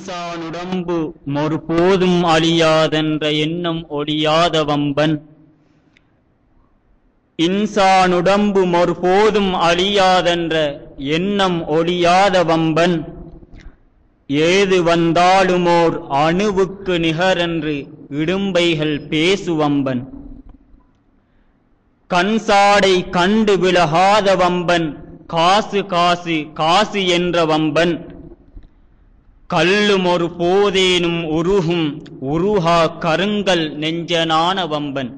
இன்சானுடம்பு ஒருபோதும் அழியாதென்ற எண்ணம் ஒழியாத வம்பன் இன்சானுடம்பு ஒருபோதும் அழியாதென்ற எண்ணம் ஒழியாத வம்பன் ஏது வந்தாலுமோர் அணுவுக்கு நிகரென்று இடும்பைகள் பேசுவம்பன் கண்சாடை கண்டு விலகாத வம்பன் காசு காசு காசு என்ற வம்பன் கல்லும் ஒரு போதேனும் உருகும் உருகா கருங்கல் நெஞ்சனான வம்பன்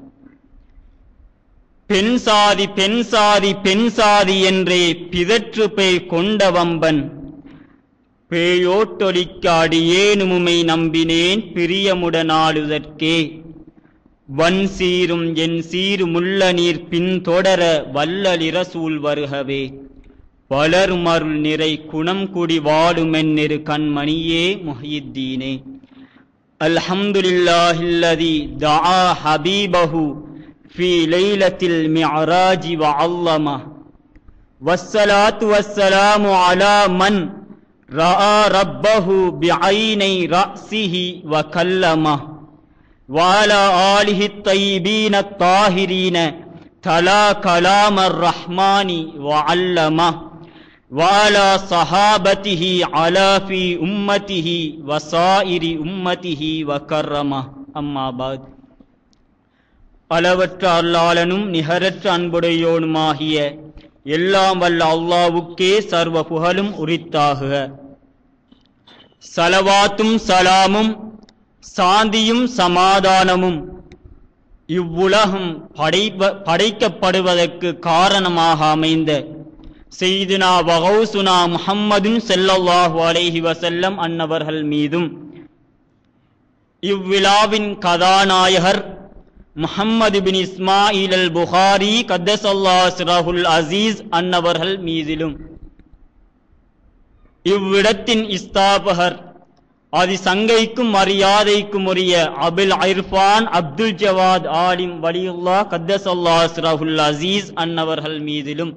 பெண் சாதி பெண் சாதி பெண் சாதி என்றே பிதற்று பேய் கொண்ட வம்பன் பேயோட்டொலிக்க அடியேனுமுமை நம்பினேன் பிரியமுடனாளுதற்கே வன் சீரும் என் சீருமுள்ள நீர் பின்தொடர வல்லலிரசூல் வருகவே வளருமருள் நிறை குணம் குடி வாடுமென்னிரு கண்மணியே முஹித்தீனே அல்ஹம்துலில்லாஹில்லதி தஆ ஹபீபஹு في ليلة المعراج وعظمه والصلاة والسلام على من رأى ربه بعيني رأسه وكلمه وعلى آله الطيبين الطاهرين تلا كلام الرحمن وعلمه وعلى صحابته على في أمته وسائر أمته وكرمه أما بعد அளவற்ற அல்லாளனும் நிகரற்ற அன்புடையோனுமாகிய எல்லாம் வல்ல அல்லாவுக்கே சர்வ புகழும் உரித்தாகுக சலவாத்தும் சலாமும் சாந்தியும் சமாதானமும் இவ்வுலகம் படைப்ப படைக்கப்படுவதற்கு காரணமாக அமைந்த செய்துனா வகௌசுனா முஹம்மதுன் செல்லல்லாஹு அலைஹி வசல்லம் அன்னவர்கள் மீதும் இவ்விழாவின் கதாநாயகர் முஹம்மது பின் இஸ்மாயில் அல் புகாரி கத்தசல்லா சிராஹுல் அசீஸ் அன்னவர்கள் மீதிலும் இவ்விடத்தின் இஸ்தாபகர் அது சங்கைக்கும் மரியாதைக்கும் உரிய அபுல் ஐர்பான் அப்துல் ஜவாத் ஆலிம் வலியுல்லா கத்தசல்லா சிராஹுல் அசீஸ் அன்னவர்கள் மீதிலும்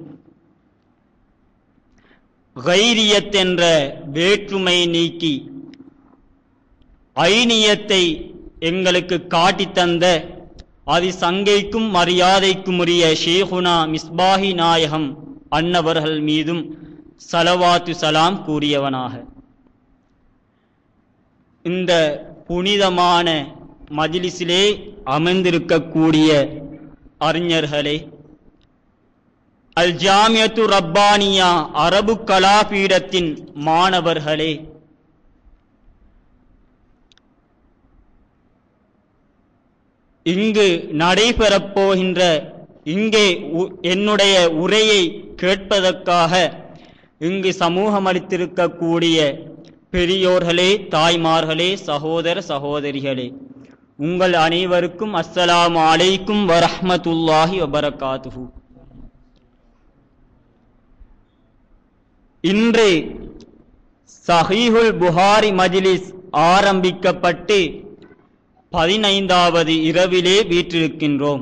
கைரியத் என்ற வேற்றுமை நீக்கி ஐனியத்தை எங்களுக்கு காட்டித்தந்த அதி சங்கைக்கும் மரியாதைக்கும் உரிய ஷேகுனா மிஸ்பாஹி நாயகம் அன்னவர்கள் மீதும் சலவாத்து சலாம் கூறியவனாக இந்த புனிதமான மஜிலிசிலே அமர்ந்திருக்கக்கூடிய அறிஞர்களே அல் ஜாமியத்து ரப்பானியா அரபு கலாபீடத்தின் மாணவர்களே இங்கு நடைபெறப் போகின்ற இங்கே என்னுடைய உரையை கேட்பதற்காக இங்கு சமூகம் அளித்திருக்கக்கூடிய பெரியோர்களே தாய்மார்களே சகோதர சகோதரிகளே உங்கள் அனைவருக்கும் அஸ்ஸலாமு அலைக்கும் வரஹ்மத்துல்லாஹி வபரகாத்துஹு இன்று சஹீஹுல் புகாரி மஜ்லிஸ் ஆரம்பிக்கப்பட்டு பதினைந்தாவது இரவிலே வீற்றிருக்கின்றோம்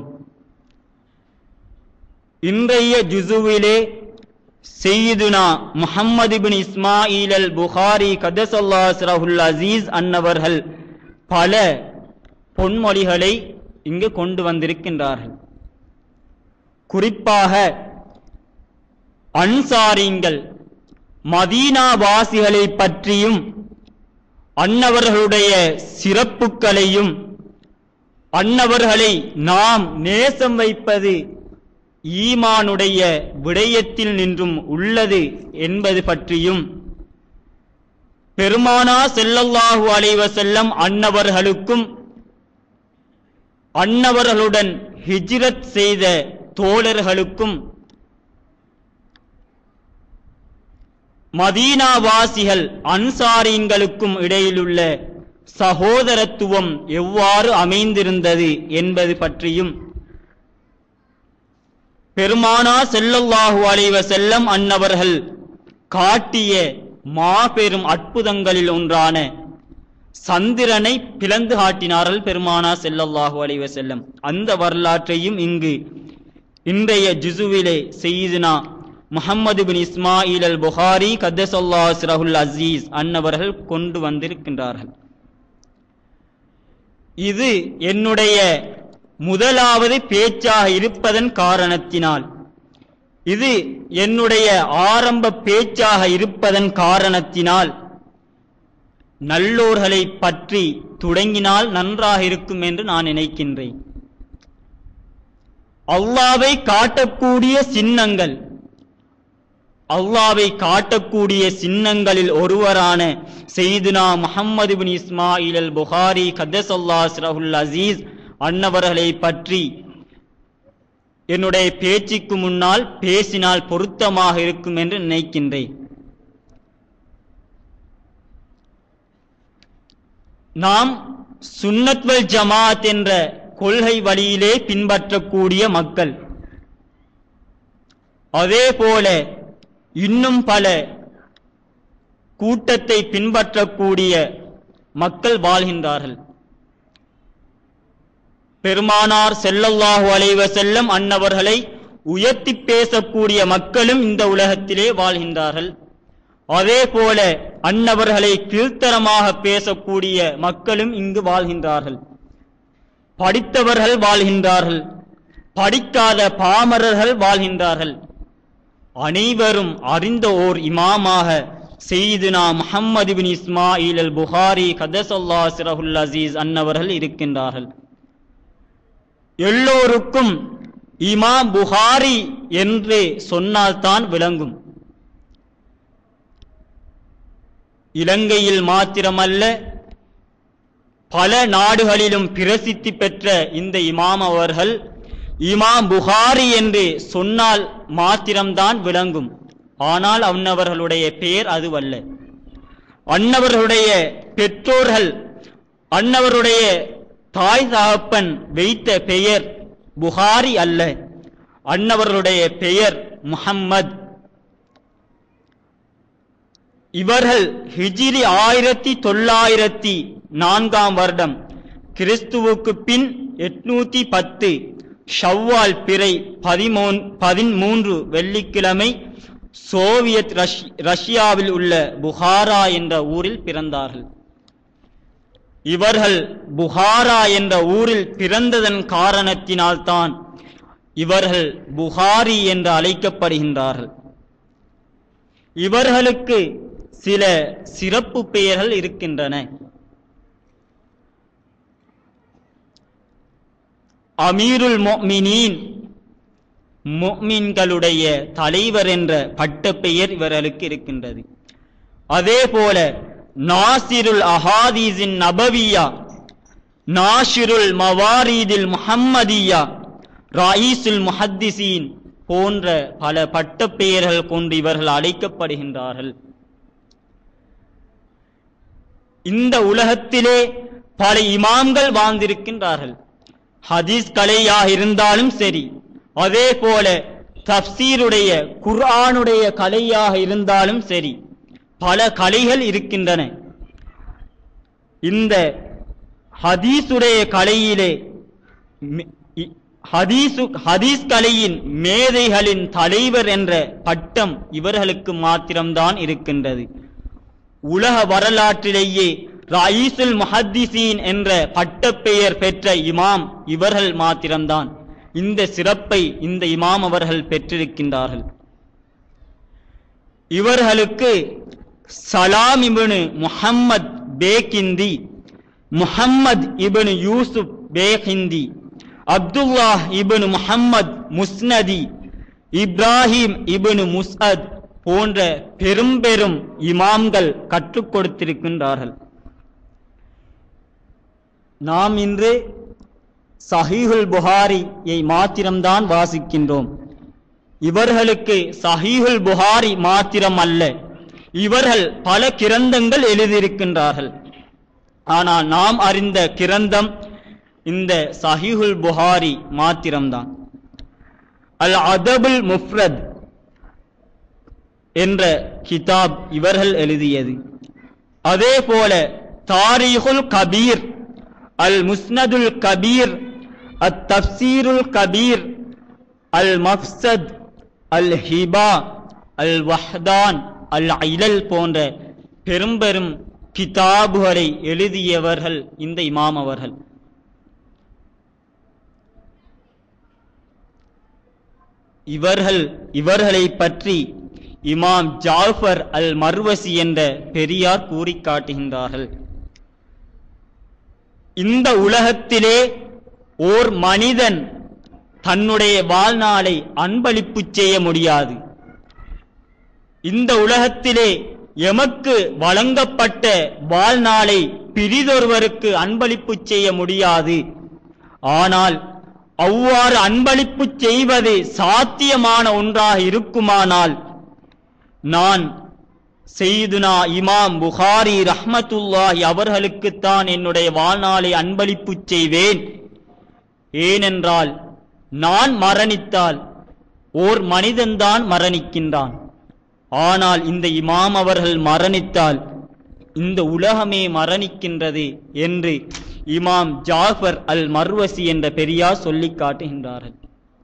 இன்றைய ஜுசுவிலே செய்யுதுனா முஹம்மது பின் இஸ்மாயில் அல் புகாரி கதசல்லாஸ்ரஹுல் அசீஸ் அன்னவர்கள் பல பொன்மொழிகளை இங்கு கொண்டு வந்திருக்கின்றார்கள் குறிப்பாக அன்சாரிங்கள் மதீனாவாசிகளை பற்றியும் அன்னவர்களுடைய சிறப்புகளையும் அன்னவர்களை நாம் நேசம் வைப்பது ஈமானுடைய விடயத்தில் நின்றும் உள்ளது என்பது பற்றியும் பெருமானா செல்லல்லாஹு அலைவசல்லம் அன்னவர்களுக்கும் அன்னவர்களுடன் ஹிஜ்ரத் செய்த தோழர்களுக்கும் மதீனாவாசிகள் அன்சாரீன்களுக்கும் இடையிலுள்ள சகோதரத்துவம் எவ்வாறு அமைந்திருந்தது என்பது பற்றியும் பெருமானா செல்லல்லாஹு அலைவ செல்லம் அன்னவர்கள் காட்டிய மாபெரும் அற்புதங்களில் ஒன்றான சந்திரனை பிளந்து காட்டினார்கள் பெருமானா செல்லல்லாஹு அலைவ செல்லம் அந்த வரலாற்றையும் இங்கு இன்றைய ஜுசுவிலே செய்தினா முஹம்மது பின் இஸ்மாயில் அல் புகாரி கத்தசல்லா சிரஹுல் அசீஸ் அன்னவர்கள் கொண்டு வந்திருக்கின்றார்கள் இது என்னுடைய முதலாவது பேச்சாக இருப்பதன் காரணத்தினால் இது என்னுடைய ஆரம்ப பேச்சாக இருப்பதன் காரணத்தினால் நல்லோர்களை பற்றி தொடங்கினால் நன்றாக இருக்கும் என்று நான் நினைக்கின்றேன் அல்லாவை காட்டக்கூடிய சின்னங்கள் அல்லாவை காட்டக்கூடிய சின்னங்களில் ஒருவரான செய்துனா முஹம்மது பின் இஸ்மாயில் அல் புகாரி கத்தசல்லா சிரஹுல் அசீஸ் அன்னவர்களை பற்றி என்னுடைய பேச்சுக்கு முன்னால் பேசினால் பொருத்தமாக இருக்கும் என்று நினைக்கின்றேன் நாம் சுன்னத்வல் ஜமாத் என்ற கொள்கை வழியிலே பின்பற்றக்கூடிய மக்கள் அதே போல இன்னும் பல கூட்டத்தை பின்பற்றக்கூடிய மக்கள் வாழ்கின்றார்கள் பெருமானார் செல்லல்லாஹு அலைவ செல்லம் அன்னவர்களை உயர்த்தி பேசக்கூடிய மக்களும் இந்த உலகத்திலே வாழ்கின்றார்கள் அதே போல அன்னவர்களை கீழ்த்தரமாக பேசக்கூடிய மக்களும் இங்கு வாழ்கின்றார்கள் படித்தவர்கள் வாழ்கின்றார்கள் படிக்காத பாமரர்கள் வாழ்கின்றார்கள் அனைவரும் அறிந்த ஓர் இமாமாக செய்துனா முஹம்மது பின் இஸ்மாயில் அல் புகாரி கதசல்லா சிரஹுல் அசீஸ் அன்னவர்கள் இருக்கின்றார்கள் எல்லோருக்கும் இமாம் புகாரி என்று சொன்னால்தான் விளங்கும் இலங்கையில் மாத்திரமல்ல பல நாடுகளிலும் பிரசித்தி பெற்ற இந்த இமாம் அவர்கள் இமாம் புகாரி என்று சொன்னால் மாத்திரம்தான் விளங்கும் ஆனால் அன்னவர்களுடைய பெயர் அதுவல்ல அன்னவர்களுடைய பெற்றோர்கள் அன்னவருடைய தாய் தகப்பன் வைத்த பெயர் புகாரி அல்ல அன்னவர்களுடைய பெயர் முஹம்மத் இவர்கள் ஹிஜிரி ஆயிரத்தி தொள்ளாயிரத்தி நான்காம் வருடம் கிறிஸ்துவுக்கு பின் எட்நூத்தி பத்து ஷவ்வால் பிறை பதிமூன் பதிமூன்று வெள்ளிக்கிழமை சோவியத் ரஷ்- ரஷ்யாவில் உள்ள புகாரா என்ற ஊரில் பிறந்தார்கள் இவர்கள் புகாரா என்ற ஊரில் பிறந்ததன் காரணத்தினால்தான் இவர்கள் புகாரி என்று அழைக்கப்படுகின்றார்கள் இவர்களுக்கு சில சிறப்பு பெயர்கள் இருக்கின்றன அமீருல் மொமினீன் மொமின்களுடைய தலைவர் என்ற பட்டப்பெயர் இவர்களுக்கு இருக்கின்றது அதே போல நாசிருல் அஹாதீஸின் நபவியா நாஷிருல் மவாரீதில் முஹம்மதியா ராயிசுல் முஹத்திசீன் போன்ற பல பட்டப்பெயர்கள் கொண்டு இவர்கள் அழைக்கப்படுகின்றார்கள் இந்த உலகத்திலே பல இமாம்கள் வாழ்ந்திருக்கின்றார்கள் ஹதீஸ் கலையாக இருந்தாலும் சரி அதே போல தப்சீருடைய குர்ஆனுடைய கலையாக இருந்தாலும் சரி பல கலைகள் இருக்கின்றன இந்த ஹதீஸுடைய கலையிலே மி- இ- ஹதீசு ஹதீஸ் கலையின் மேதைகளின் தலைவர் என்ற பட்டம் இவர்களுக்கு மாத்திரம்தான் இருக்கின்றது உலக வரலாற்றிலேயே ராயிசுல் முஹத்திசீன் என்ற பட்டப்பெயர் பெற்ற இமாம் இவர்கள் மாத்திரம்தான் இந்த சிறப்பை இந்த இமாம் அவர்கள் பெற்றிருக்கின்றார்கள் இவர்களுக்கு சலாம் இப்னு முஹம்மத் பேகிந்தி முஹம்மத் இப்னு யூசுப் பேகிந்தி அப்துல்லாஹ் இப்னு முஹம்மத் முஸ்னதி இப்ராஹிம் இப்னு முஸ்அத் போன்ற பெரும் பெரும் இமாம்கள் கற்றுக் கொடுத்திருக்கின்றார்கள் நாம் இன்று சஹீஹுல் புகாரியை மாத்திரம்தான் வாசிக்கின்றோம் இவர்களுக்கு சஹீஹுல் புகாரி மாத்திரம் அல்ல இவர்கள் பல கிரந்தங்கள் எழுதியிருக்கின்றார்கள் ஆனால் நாம் அறிந்த கிரந்தம் இந்த சஹீஹுல் புகாரி மாத்திரம்தான் அல் அதபுல் முஃப்ரத் என்ற கிதாப் இவர்கள் எழுதியது அதே போல தாரீகுல் கபீர் அல் முஸ்னதுல் கபீர் அத் தப்சீருல் கபீர் அல் மஃப்சத் அல் ஹிபா அல் வஹ்தான் அல் இலல் போன்ற பெரும் பெரும் கிதாபுகளை எழுதியவர்கள் இந்த இமாம் அவர்கள் இவர்கள் இவர்களை பற்றி இமாம் ஜாஃபர் அல் மர்வசி என்ற பெரியார் கூறி காட்டுகின்றார்கள் இந்த உலகத்திலே ஓர் மனிதன் தன்னுடைய வாழ்நாளை அன்பளிப்பு செய்ய முடியாது இந்த உலகத்திலே எமக்கு வழங்கப்பட்ட வாழ்நாளை பிரிதொருவருக்கு அன்பளிப்பு செய்ய முடியாது ஆனால் அவ்வாறு அன்பளிப்பு செய்வது சாத்தியமான ஒன்றாக இருக்குமானால் நான் செய்துனா இமாம் புகாரி ரஹ்மத்துல்லாஹி அவர்களுக்குத்தான் என்னுடைய வாழ்நாளை அன்பளிப்பு செய்வேன் ஏனென்றால் நான் மரணித்தால் ஓர் மனிதன்தான் மரணிக்கின்றான் ஆனால் இந்த இமாம் அவர்கள் மரணித்தால் இந்த உலகமே மரணிக்கின்றது என்று இமாம் ஜாஃபர் அல் மர்வசி என்ற பெரியார் சொல்லிக் காட்டுகின்றார்கள்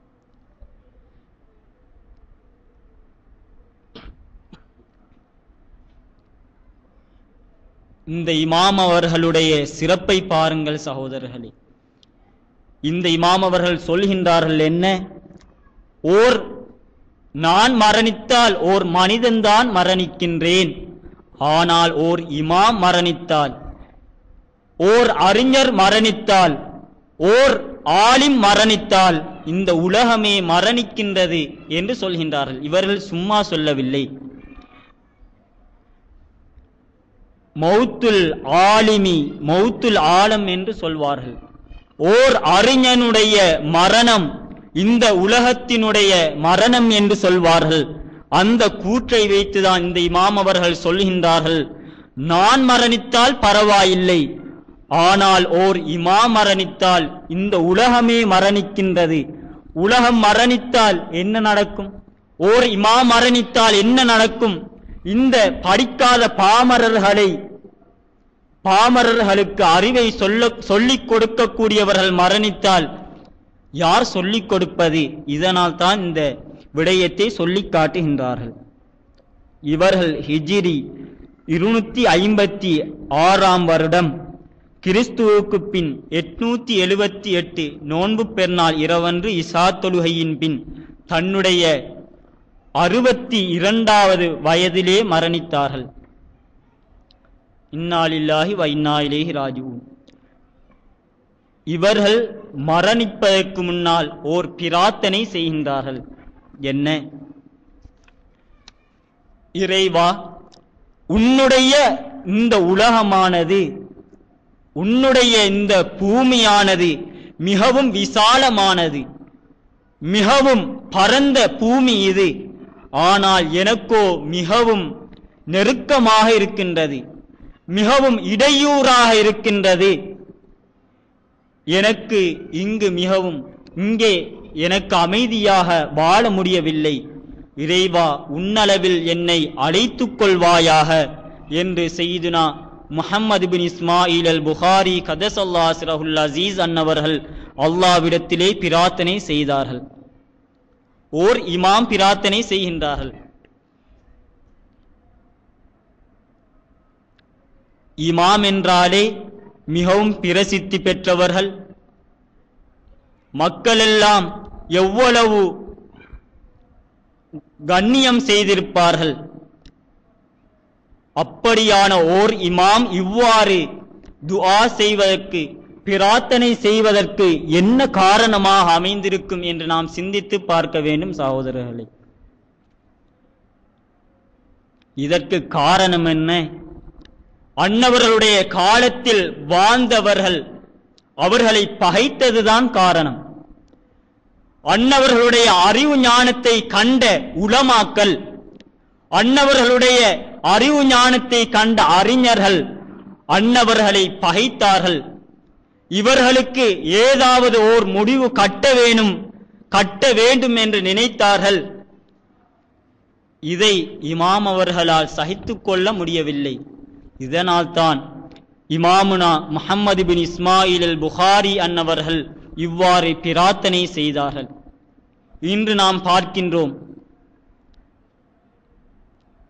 இந்த இமாம் அவர்களுடைய சிறப்பை பாருங்கள் சகோதரர்களே இந்த இமாம் அவர்கள் சொல்கின்றார்கள் என்ன ஓர் நான் மரணித்தால் ஓர் மனிதன்தான் மரணிக்கின்றேன் ஆனால் ஓர் இமாம் மரணித்தால் ஓர் அறிஞர் மரணித்தால் ஓர் ஆலிம் மரணித்தால் இந்த உலகமே மரணிக்கின்றது என்று சொல்கின்றார்கள் இவர்கள் சும்மா சொல்லவில்லை மௌத்துல் ஆலிமி மௌத்துல் ஆலம் என்று சொல்வார்கள் ஓர் அறிஞனுடைய மரணம் இந்த உலகத்தினுடைய மரணம் என்று சொல்வார்கள் அந்த கூற்றை வைத்துதான் இந்த இமாம் அவர்கள் சொல்கின்றார்கள் நான் மரணித்தால் பரவாயில்லை ஆனால் ஓர் இமாம் மரணித்தால் இந்த உலகமே மரணிக்கின்றது உலகம் மரணித்தால் என்ன நடக்கும் ஓர் இமாம் மரணித்தால் என்ன நடக்கும் இந்த படிக்காத பாமரர்களை பாமரர்களுக்கு அறிவை சொல்ல சொல்லிக் கொடுக்கக்கூடியவர்கள் மரணித்தால் யார் சொல்லிக் கொடுப்பது இதனால் தான் இந்த விடயத்தை சொல்லிக் காட்டுகின்றார்கள் இவர்கள் ஹிஜிரி இருநூத்தி ஐம்பத்தி ஆறாம் வருடம் கிறிஸ்துவுக்கு பின் எட்நூத்தி எழுபத்தி எட்டு நோன்பு பெருநாள் இரவன்று இசா தொழுகையின் பின் தன்னுடைய அறுபத்தி இரண்டாவது வயதிலே மரணித்தார்கள் இன்னாலில்லாஹி வைநாயிலேஹி ராஜுவும் இவர்கள் மரணிப்பதற்கு முன்னால் ஓர் பிரார்த்தனை செய்கின்றார்கள் என்ன இறைவா உன்னுடைய இந்த உலகமானது உன்னுடைய இந்த பூமியானது மிகவும் விசாலமானது மிகவும் பரந்த பூமி இது ஆனால் எனக்கோ மிகவும் நெருக்கமாக இருக்கின்றது மிகவும் இடையூறாக இருக்கின்றது எனக்கு இங்கு மிகவும் இங்கே எனக்கு அமைதியாக வாழ முடியவில்லை இறைவா உன்னளவில் என்னை அழைத்துக் கொள்வாயாக என்று செய்துனா முஹம்மது பின் இஸ்மாயில் அல் புகாரி கதசல்லா சிரஹுல் அசீஸ் அன்னவர்கள் அல்லாவிடத்திலே பிரார்த்தனை செய்தார்கள் ஓர் இமாம் பிரார்த்தனை செய்கின்றார்கள் இமாம் என்றாலே மிகவும் பிரசித்தி பெற்றவர்கள் மக்களெல்லாம் எவ்வளவு கண்ணியம் செய்திருப்பார்கள் அப்படியான ஓர் இமாம் இவ்வாறு துஆ செய்வதற்கு பிரார்த்தனை செய்வதற்கு என்ன காரணமாக அமைந்திருக்கும் என்று நாம் சிந்தித்து பார்க்க வேண்டும் சகோதரர்களே இதற்கு காரணம் என்ன அன்னவர்களுடைய காலத்தில் வாழ்ந்தவர்கள் அவர்களை பகைத்ததுதான் காரணம் அன்னவர்களுடைய அறிவு ஞானத்தை கண்ட உலமாக்கல் அன்னவர்களுடைய அறிவு ஞானத்தை கண்ட அறிஞர்கள் அன்னவர்களை பகைத்தார்கள் இவர்களுக்கு ஏதாவது ஓர் முடிவு கட்ட வேணும் கட்ட வேண்டும் என்று நினைத்தார்கள் இதை இமாம் அவர்களால் சகித்துக் கொள்ள முடியவில்லை இதனால்தான் இமாமுனா முஹம்மது பின் இஸ்மாயில் அல் புகாரி அன்னவர்கள் இவ்வாறு பிரார்த்தனை செய்தார்கள் இன்று நாம் பார்க்கின்றோம்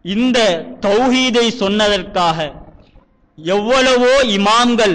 இந்த தௌஹீதை சொன்னதற்காக எவ்வளவோ இமாம்கள்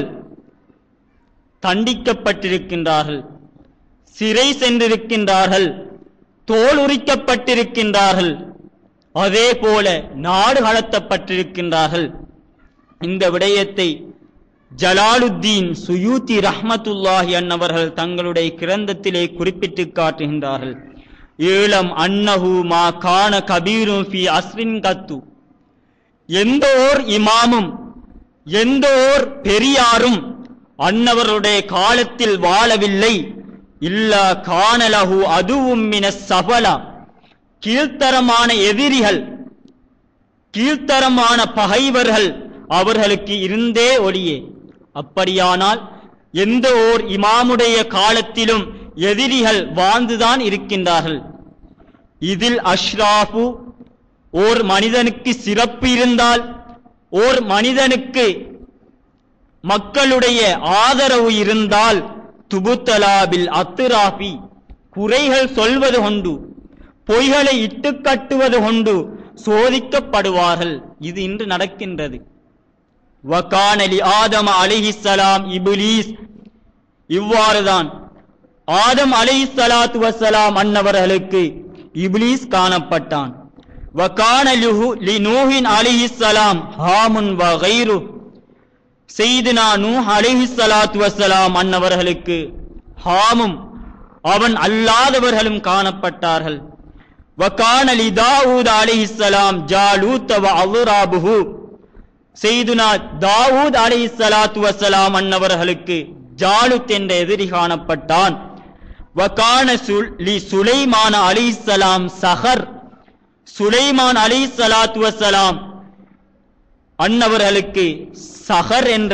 தண்டிக்கப்பட்டிருக்கின்றார்கள் சிறை சென்றிருக்கின்றார்கள் தோல் உரிக்கப்பட்டிருக்கின்றார்கள் அதே போல நாடு கடத்தப்பட்டிருக்கின்றார்கள் இந்த விடயத்தை ஜலாலுத்தீன் சுயூத்தி ரஹ்மத்துல்லாஹி அன்னவர்கள் தங்களுடைய கிரந்தத்திலே குறிப்பிட்டு காட்டுகின்றார்கள் ஏலம் அன்னஹு மா கான கபீரும் ஃபி அஸ்ரின் கத்து எந்த ஓர் இமாமும் எந்த ஓர் பெரியாரும் அன்னவருடைய காலத்தில் வாழவில்லை இல்ல காணலஹு அதுவும் மின சபலா கீழ்த்தரமான எதிரிகள் கீழ்த்தரமான பகைவர்கள் அவர்களுக்கு இருந்தே ஒளியே அப்படியானால் எந்த ஓர் இமாமுடைய காலத்திலும் எதிரிகள் வாழ்ந்துதான் இருக்கின்றார்கள் இதில் அஷ்ராஃபு ஓர் மனிதனுக்கு சிறப்பு இருந்தால் ஓர் மனிதனுக்கு மக்களுடைய ஆதரவு இருந்தால் துபுத்தலாபில் அத்துராபி குறைகள் சொல்வது கொண்டு பொய்களை இட்டு கட்டுவது கொண்டு சோதிக்கப்படுவார்கள் இது இன்று நடக்கின்றது வகானலி ஆதம அலிஹிஸ்ஸலாம் இபுலீஸ் இவ்வாறுதான் ஆதம் அலைஹிஸ்ஸலாத்து வஸ்ஸலாம் அன்னவர்களுக்கு இப்லீஸ் காணப்பட்டான் வகான லிஹு லினூஹின் அலைஹிஸ்ஸலாம் ஹாமுன் வ கைரு செய்தினா நூஹ் அலைஹிஸ்ஸலாத்து வஸ்ஸலாம் அன்னவர்களுக்கு ஹாமும் அவன் அல்லாதவர்களும் காணப்பட்டார்கள் வகான லி தாவூத் அலைஹிஸ்ஸலாம் ஜாலூத் வ அவுராபுஹு செய்துனா தாவூத் அலைஹிஸ்ஸலாத்து வஸ்ஸலாம் அன்னவர்களுக்கு ஜாலுத் என்ற எதிரி காணப்பட்டான் வகான சுல் லி சுலைமான அலிசலாம் சஹர் சுலைமான் அலி சலாத்து வசலாம் அன்னவர்களுக்கு சஹர் என்ற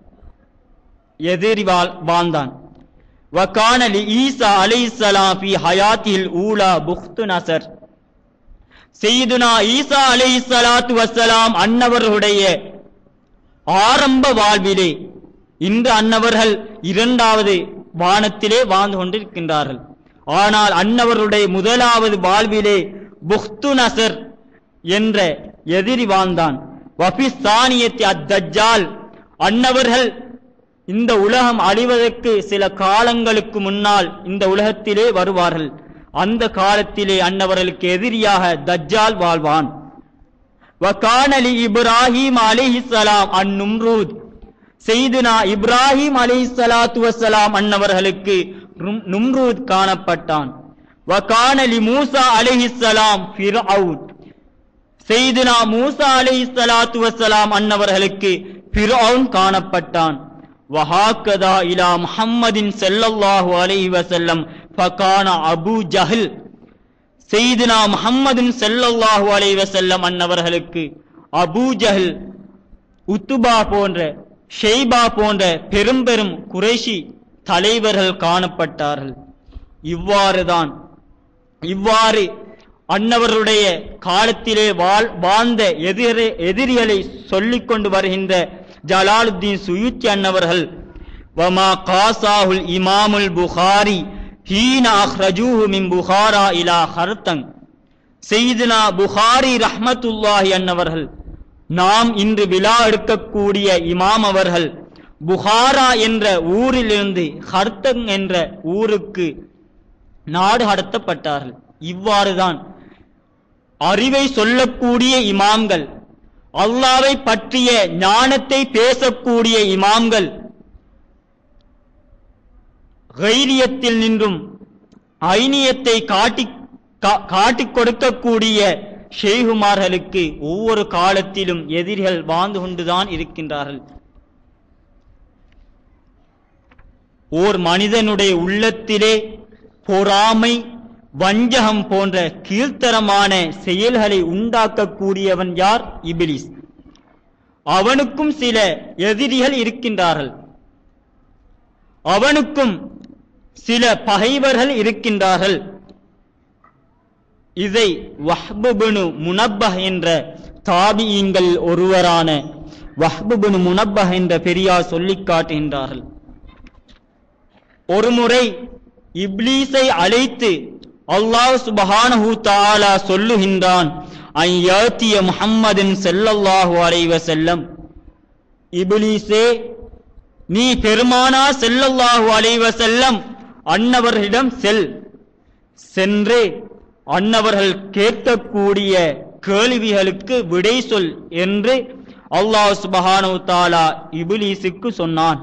எதிரி வாழ்- வாழ்ந்தான் வகான லி ஈசா அலைஹிஸ்ஸலாம் ஃபி ஹயாத்தில் ஊலா புக்து நசர் செய்துனா ஈசா அலைஹிஸ்ஸலாத்து வஸ்ஸலாம் அன்னவர்களுடைய ஆரம்ப வாழ்விலே இன்று அன்னவர்கள் இரண்டாவது வானத்திலே வாழ்ந்து கொண்டிருக்கின்றார்கள் ஆனால் அன்னவருடைய முதலாவது வாழ்விலே புக்து நசர் என்ற எதிரி வாழ்ந்தான் வஃபிஸ் சானியத்தி அத்தஜ்ஜால் அன்னவர்கள் இந்த உலகம் அழிவதற்கு சில காலங்களுக்கு முன்னால் இந்த உலகத்திலே வருவார்கள் அந்த காலத்திலே அன்னவர்களுக்கு எதிரியாக தஜ்ஜால் வாழ்வான் வகானலி இப்ராஹிம் அலிஹிஸ்ஸலாம் அந்நும்ரூத் செய்துனா இப்ராஹிம் அலைஹிஸ்ஸலாத்து வஸ்ஸலாம் அன்னவர்களுக்கு ரும்- நும்ரூத் காணப்பட்டான் வகானலி மூசா அலைஹிஸ்ஸலாம் ஃபிர்அவுன் செய்துனா மூசா அலைஹிஸ்ஸலாத்து வஸ்ஸலாம் அன்னவர்களுக்கு ஃபிர்அவுன் காணப்பட்டான் வஹாக்கதா இலா முஹம்மதின் ஸல்லல்லாஹு அலைஹி வஸல்லம் ஃபகான அபூ ஜஹல் செய்தினா முஹம்மதின் ஸல்லல்லாஹு அலைஹி வஸல்லம் அன்னவர்களுக்கு அபூ ஜஹல் உத்துபா போன்ற ஷெய்பா போன்ற பெரும் பெரும் குறைஷி தலைவர்கள் காணப்பட்டார்கள் இவ்வாறுதான் இவ்வாறு அன்னவருடைய காலத்திலே வாழ் வாழ்ந்த எதிரி எதிரிகளை சொல்லிக் கொண்டு வருகின்ற ஜலாலுத்தீன் சுயுத்தி அன்னவர்கள் வமா காசாஹுல் இமாமுல் புகாரி ஹீன அஹ்ரஜூஹு மின் புகாரா இலா ஹர்தங் செய்தினா புகாரி ரஹ்மத்துல்லாஹி அன்னவர்கள் நாம் இன்று விழா எடுக்கக்கூடிய இமாம் அவர்கள் புகாரா என்ற ஊரிலிருந்து ஹர்தங் என்ற ஊருக்கு நாடு கடத்தப்பட்டார்கள் இவ்வாறுதான் அறிவை சொல்லக்கூடிய இமாம்கள் அல்லாவை பற்றிய ஞானத்தை பேசக்கூடிய இமாம்கள் கைரியத்தில் நின்றும் ஐனியத்தை காட்டி கா- காட்டிக் கொடுக்கக்கூடிய ஷேகுமார்களுக்கு ஒவ்வொரு காலத்திலும் எதிரிகள் வாழ்ந்து கொண்டுதான் இருக்கின்றார்கள் ஓர் மனிதனுடைய உள்ளத்திலே பொறாமை வஞ்சகம் போன்ற கீழ்த்தரமான செயல்களை உண்டாக்கக்கூடியவன் யார் இபிலிஸ் அவனுக்கும் சில எதிரிகள் இருக்கின்றார்கள் அவனுக்கும் சில பகைவர்கள் இருக்கின்றார்கள் இதை வஹ்புபுனு முனப்பஹ் என்ற தாபியீன்கள் ஒருவரான வஹ்புபுனு முனப்பஹ் என்ற பெரியார் சொல்லிக் காட்டுகின்றார்கள் ஒருமுறை இப்லீஸை அழைத்து அல்லாஹ் சுபஹானஹு தஆலா சொல்லுகின்றான் அன் யஅத்திய முஹம்மதின் ஸல்லல்லாஹு அலைஹி வஸல்லம் இப்லீஸே நீ பெருமானா ஸல்லல்லாஹு அலைஹி வஸல்லம் அன்னவர்களிடம் செல் சென்று அன்னவர்கள் கேட்கக்கூடிய கேள்விகளுக்கு விடை சொல் என்று அல்லாஹ் சுபஹானஹு தஆலா இப்லீஸுக்கு சொன்னான்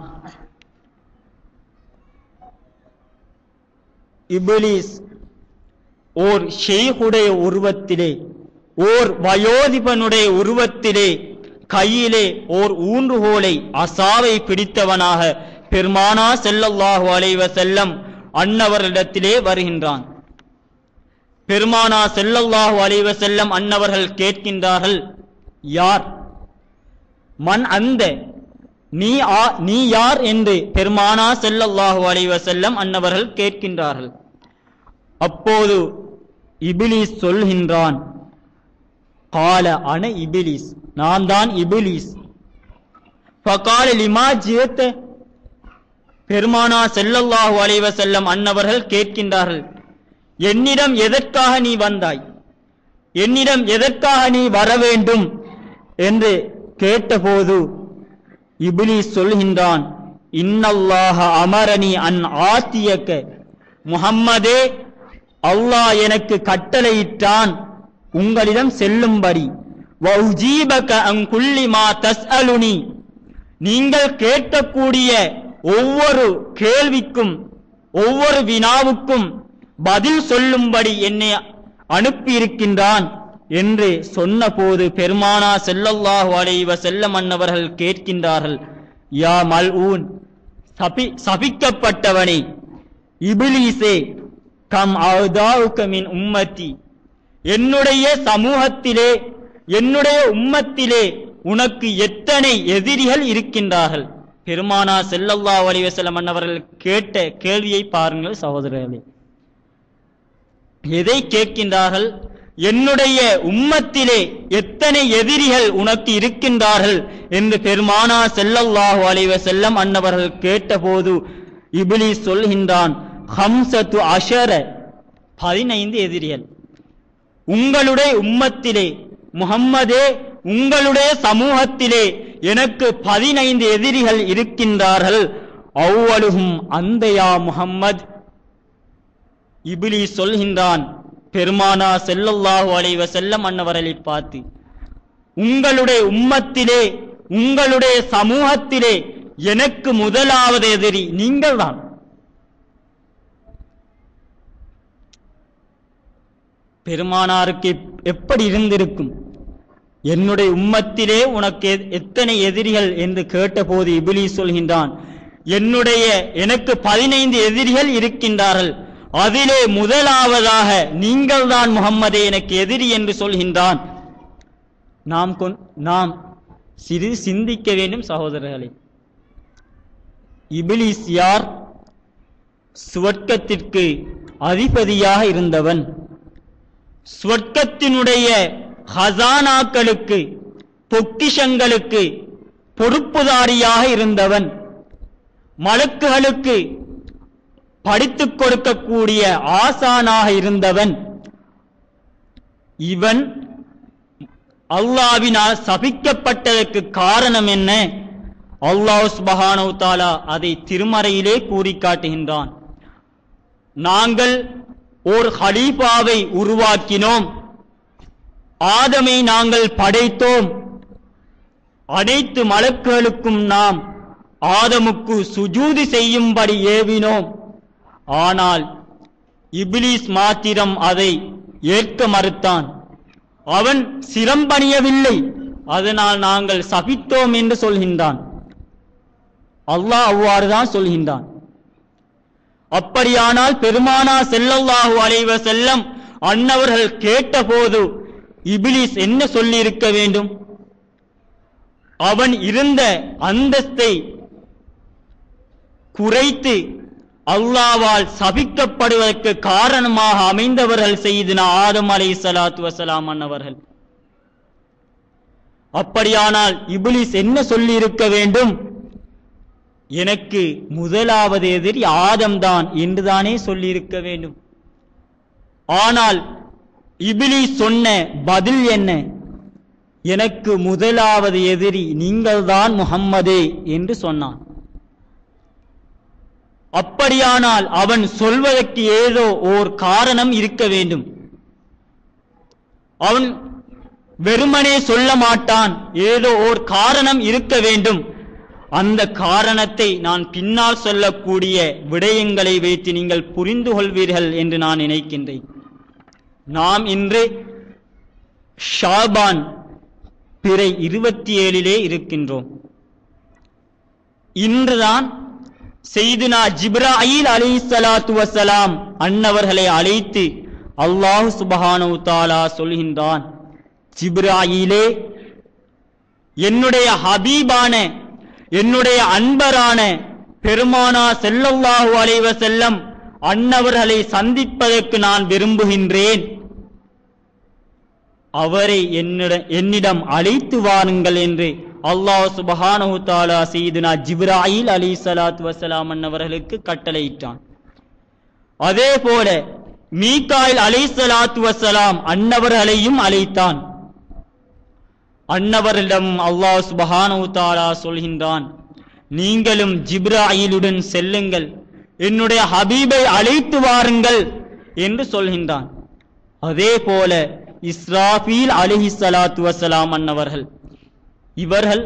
இப்லீஸ் ஓர் ஷேகுடைய உருவத்திலே ஓர் வயோதிபனுடைய உருவத்திலே கையிலே ஓர் ஊன்றுகோலை அசாவை பிடித்தவனாக பெருமானா ஸல்லல்லாஹு அலைஹி வஸல்லம் அன்னவரிடத்திலே வருகின்றான் பெருமானா ஸல்லல்லாஹு அலைஹி வஸல்லம் அன்னவர்கள் கேட்கின்றார்கள் யார் மன் அந்த நீ ஆ- நீ யார் என்று பெருமானா ஸல்லல்லாஹு அலைஹி வஸல்லம் அன்னவர்கள் கேட்கின்றார்கள் அப்போது இபிலிஸ் சொல்கின்றான் கால அன இபிலிஸ் நான் தான் இபிலிஸ் ஃபகால லிமா ஜியத்த பெருமானா ஸல்லல்லாஹு அலைஹி வஸல்லம் அன்னவர்கள் கேட்கின்றார்கள் என்னிடம் எதற்காக நீ வந்தாய் என்னிடம் எதற்காக நீ வர வேண்டும் என்று கேட்டபோது இப்லீஸ் சொல்கின்றான் இன்னல்லாஹ அமரனி அன் ஆத்தியக்க முஹம்மதே அல்லாஹ் எனக்கு கட்டளையிட்டான் உங்களிடம் செல்லும்படி வௌஜீபக அன் குல்லி மா தஸ்அலுனி நீங்கள் கேட்கக்கூடிய ஒவ்வொரு கேள்விக்கும் ஒவ்வொரு வினாவுக்கும் பதில் சொல்லும்படி என்னை அனுப்பியிருக்கின்றான் என்று சொன்னபோது பெருமானா ஸல்லல்லாஹு அலைஹி வஸல்லம் அன்னவர்கள் கேட்கின்றார்கள் யா மல்ஊன் சபி சபிக்கப்பட்டவனே இபிலீசே கம் அவுதாவுக மின் உம்மத்தி என்னுடைய சமூகத்திலே என்னுடைய உம்மத்திலே உனக்கு எத்தனை எதிரிகள் இருக்கின்றார்கள் பெருமானா ஸல்லல்லாஹு அலைஹி வஸல்லம் அன்னவர்கள் கேட்ட கேள்வியை பாருங்கள் சகோதரர்களே எதை கேட்கின்றார்கள் என்னுடைய உம்மத்திலே எத்தனை எதிரிகள் உனக்கு இருக்கின்றார்கள் என்று பெருமானா ஸல்லல்லாஹு அலைஹி வஸல்லம் அன்னவர்கள் கேட்டபோது இப்லீஸ் சொல்கின்றான் ஹம்சத்து அஷர பதினைந்து எதிரிகள் உங்களுடைய உம்மத்திலே முஹம்மதே உங்களுடைய சமூகத்திலே எனக்கு பதினைந்து எதிரிகள் இருக்கின்றார்கள் அவ்வளுகும் அந்தயா முஹம்மத் இபிலி சொல்கின்றான் பெருமானா ஸல்லல்லாஹு அலைஹி வஸல்லம் அன்னவர்களை பார்த்து உங்களுடைய உம்மத்திலே உங்களுடைய சமூகத்திலே எனக்கு முதலாவது எதிரி நீங்கள்தான் பெருமானாருக்கு எப்- எப்படி இருந்திருக்கும் என்னுடைய உம்மத்திலே உனக்கு எ- எத்தனை எதிரிகள் என்று கேட்டபோது இபிலிஸ் சொல்கின்றான் என்னுடைய எனக்கு பதினைந்து எதிரிகள் இருக்கின்றார்கள் அதிலே முதலாவதாக நீங்கள்தான் முகம்மதே எனக்கு எதிரி என்று சொல்கின்றான் நாம் கொண்- நாம் சிறிது சிந்திக்க வேண்டும் சகோதரர்களே இபிலிஸ் யார் சுவர்க்கத்திற்கு அதிபதியாக இருந்தவன் சொர்க்கத்தினுடைய ஹசானாக்களுக்கு பொக்கிஷங்களுக்கு பொறுப்புதாரியாக இருந்தவன் மலக்குகளுக்கு படித்துக் கொடுக்கக்கூடிய ஆசானாக இருந்தவன் இவன் அல்லாவினால் சபிக்கப்பட்டதற்கு காரணம் என்ன அல்லாஹ் சுபஹானஹு தஆலா அதை திருமறையிலே கூறி காட்டுகின்றான் நாங்கள் ஓர் ஹலீஃபாவை உருவாக்கினோம் ஆதமை நாங்கள் படைத்தோம் அனைத்து மலக்குகளுக்கும் நாம் ஆதமுக்கு சுஜூதி செய்யும்படி ஏவினோம் ஆனால் இப்லீஸ் மாத்திரம் அதை ஏற்க மறுத்தான் அவன் சிரம்பணியவில்லை அதனால் நாங்கள் சபித்தோம் என்று சொல்கின்றான் அல்லாஹ் அவ்வாறுதான் சொல்கின்றான் அப்படியானால் பெருமானா ஸல்லல்லாஹு அலைஹி வஸல்லம் அன்னவர்கள் கேட்டபோது இப்லீஸ் என்ன சொல்லியிருக்க வேண்டும் அவன் இருந்த அந்தஸ்தை குறைத்து அல்லாவால் சபிக்கப்படுவதற்கு காரணமாக அமைந்தவர்கள் செய்தின ஆதம் அலை சலாத்து வசலாம் அன்னவர்கள் அப்படியானால் இப்லீஸ் என்ன சொல்லியிருக்க வேண்டும் எனக்கு முதலாவது எதிரி ஆதம்தான் என்றுதானே சொல்லியிருக்க வேண்டும் ஆனால் இபிலி சொன்ன பதில் என்ன எனக்கு முதலாவது எதிரி நீங்கள்தான் முஹம்மதே என்று சொன்னான் அப்படியானால் அவன் சொல்வதற்கு ஏதோ ஓர் காரணம் இருக்க வேண்டும் அவன் வெறுமனே சொல்ல மாட்டான் ஏதோ ஓர் காரணம் இருக்க வேண்டும் அந்த காரணத்தை நான் பின்னால் சொல்லக்கூடிய விடயங்களை வைத்து நீங்கள் புரிந்து கொள்வீர்கள் என்று நான் நினைக்கின்றேன் நாம் இன்று ஷாபான் பிறை இருபத்தி ஏழிலே இருக்கின்றோம் இன்றுதான் செய்துனா ஜிப்ராயில் அலி சலாத்து வசலாம் அன்னவர்களை அழைத்து அல்லாஹு சுபஹானு தாலா சொல்கின்றான் ஜிப்ராயிலே என்னுடைய ஹபீபான என்னுடைய அன்பரான பெருமானா செல்லல்லாஹு அலைவ செல்லம் அன்னவர்களை சந்திப்பதற்கு நான் விரும்புகின்றேன் அவரை என்னிட என்னிடம் அழைத்து வாருங்கள் என்று அல்லாஹ் சுபஹானஹு தாலா செய்துனா ஜிப்ராயில் அலி சலாத் வசலாம் அன்னவர்களுக்கு கட்டளையிட்டான் அதே போல மீகாயில் அலி சலாத்து வசலாம் அன்னவர்களையும் அழைத்தான் அன்னவரிடம் அல்லாஹ் சுபஹானஹு தாலா சொல்கின்றான் நீங்களும் ஜிப்ராயிலுடன் செல்லுங்கள் என்னுடைய ஹபீபை அழைத்து வாருங்கள் என்று சொல்கின்றான் அதே போல இஸ்ராஃபீல் அலிஹி சலாத்து வசலாம் அன்னவர்கள் இவர்கள்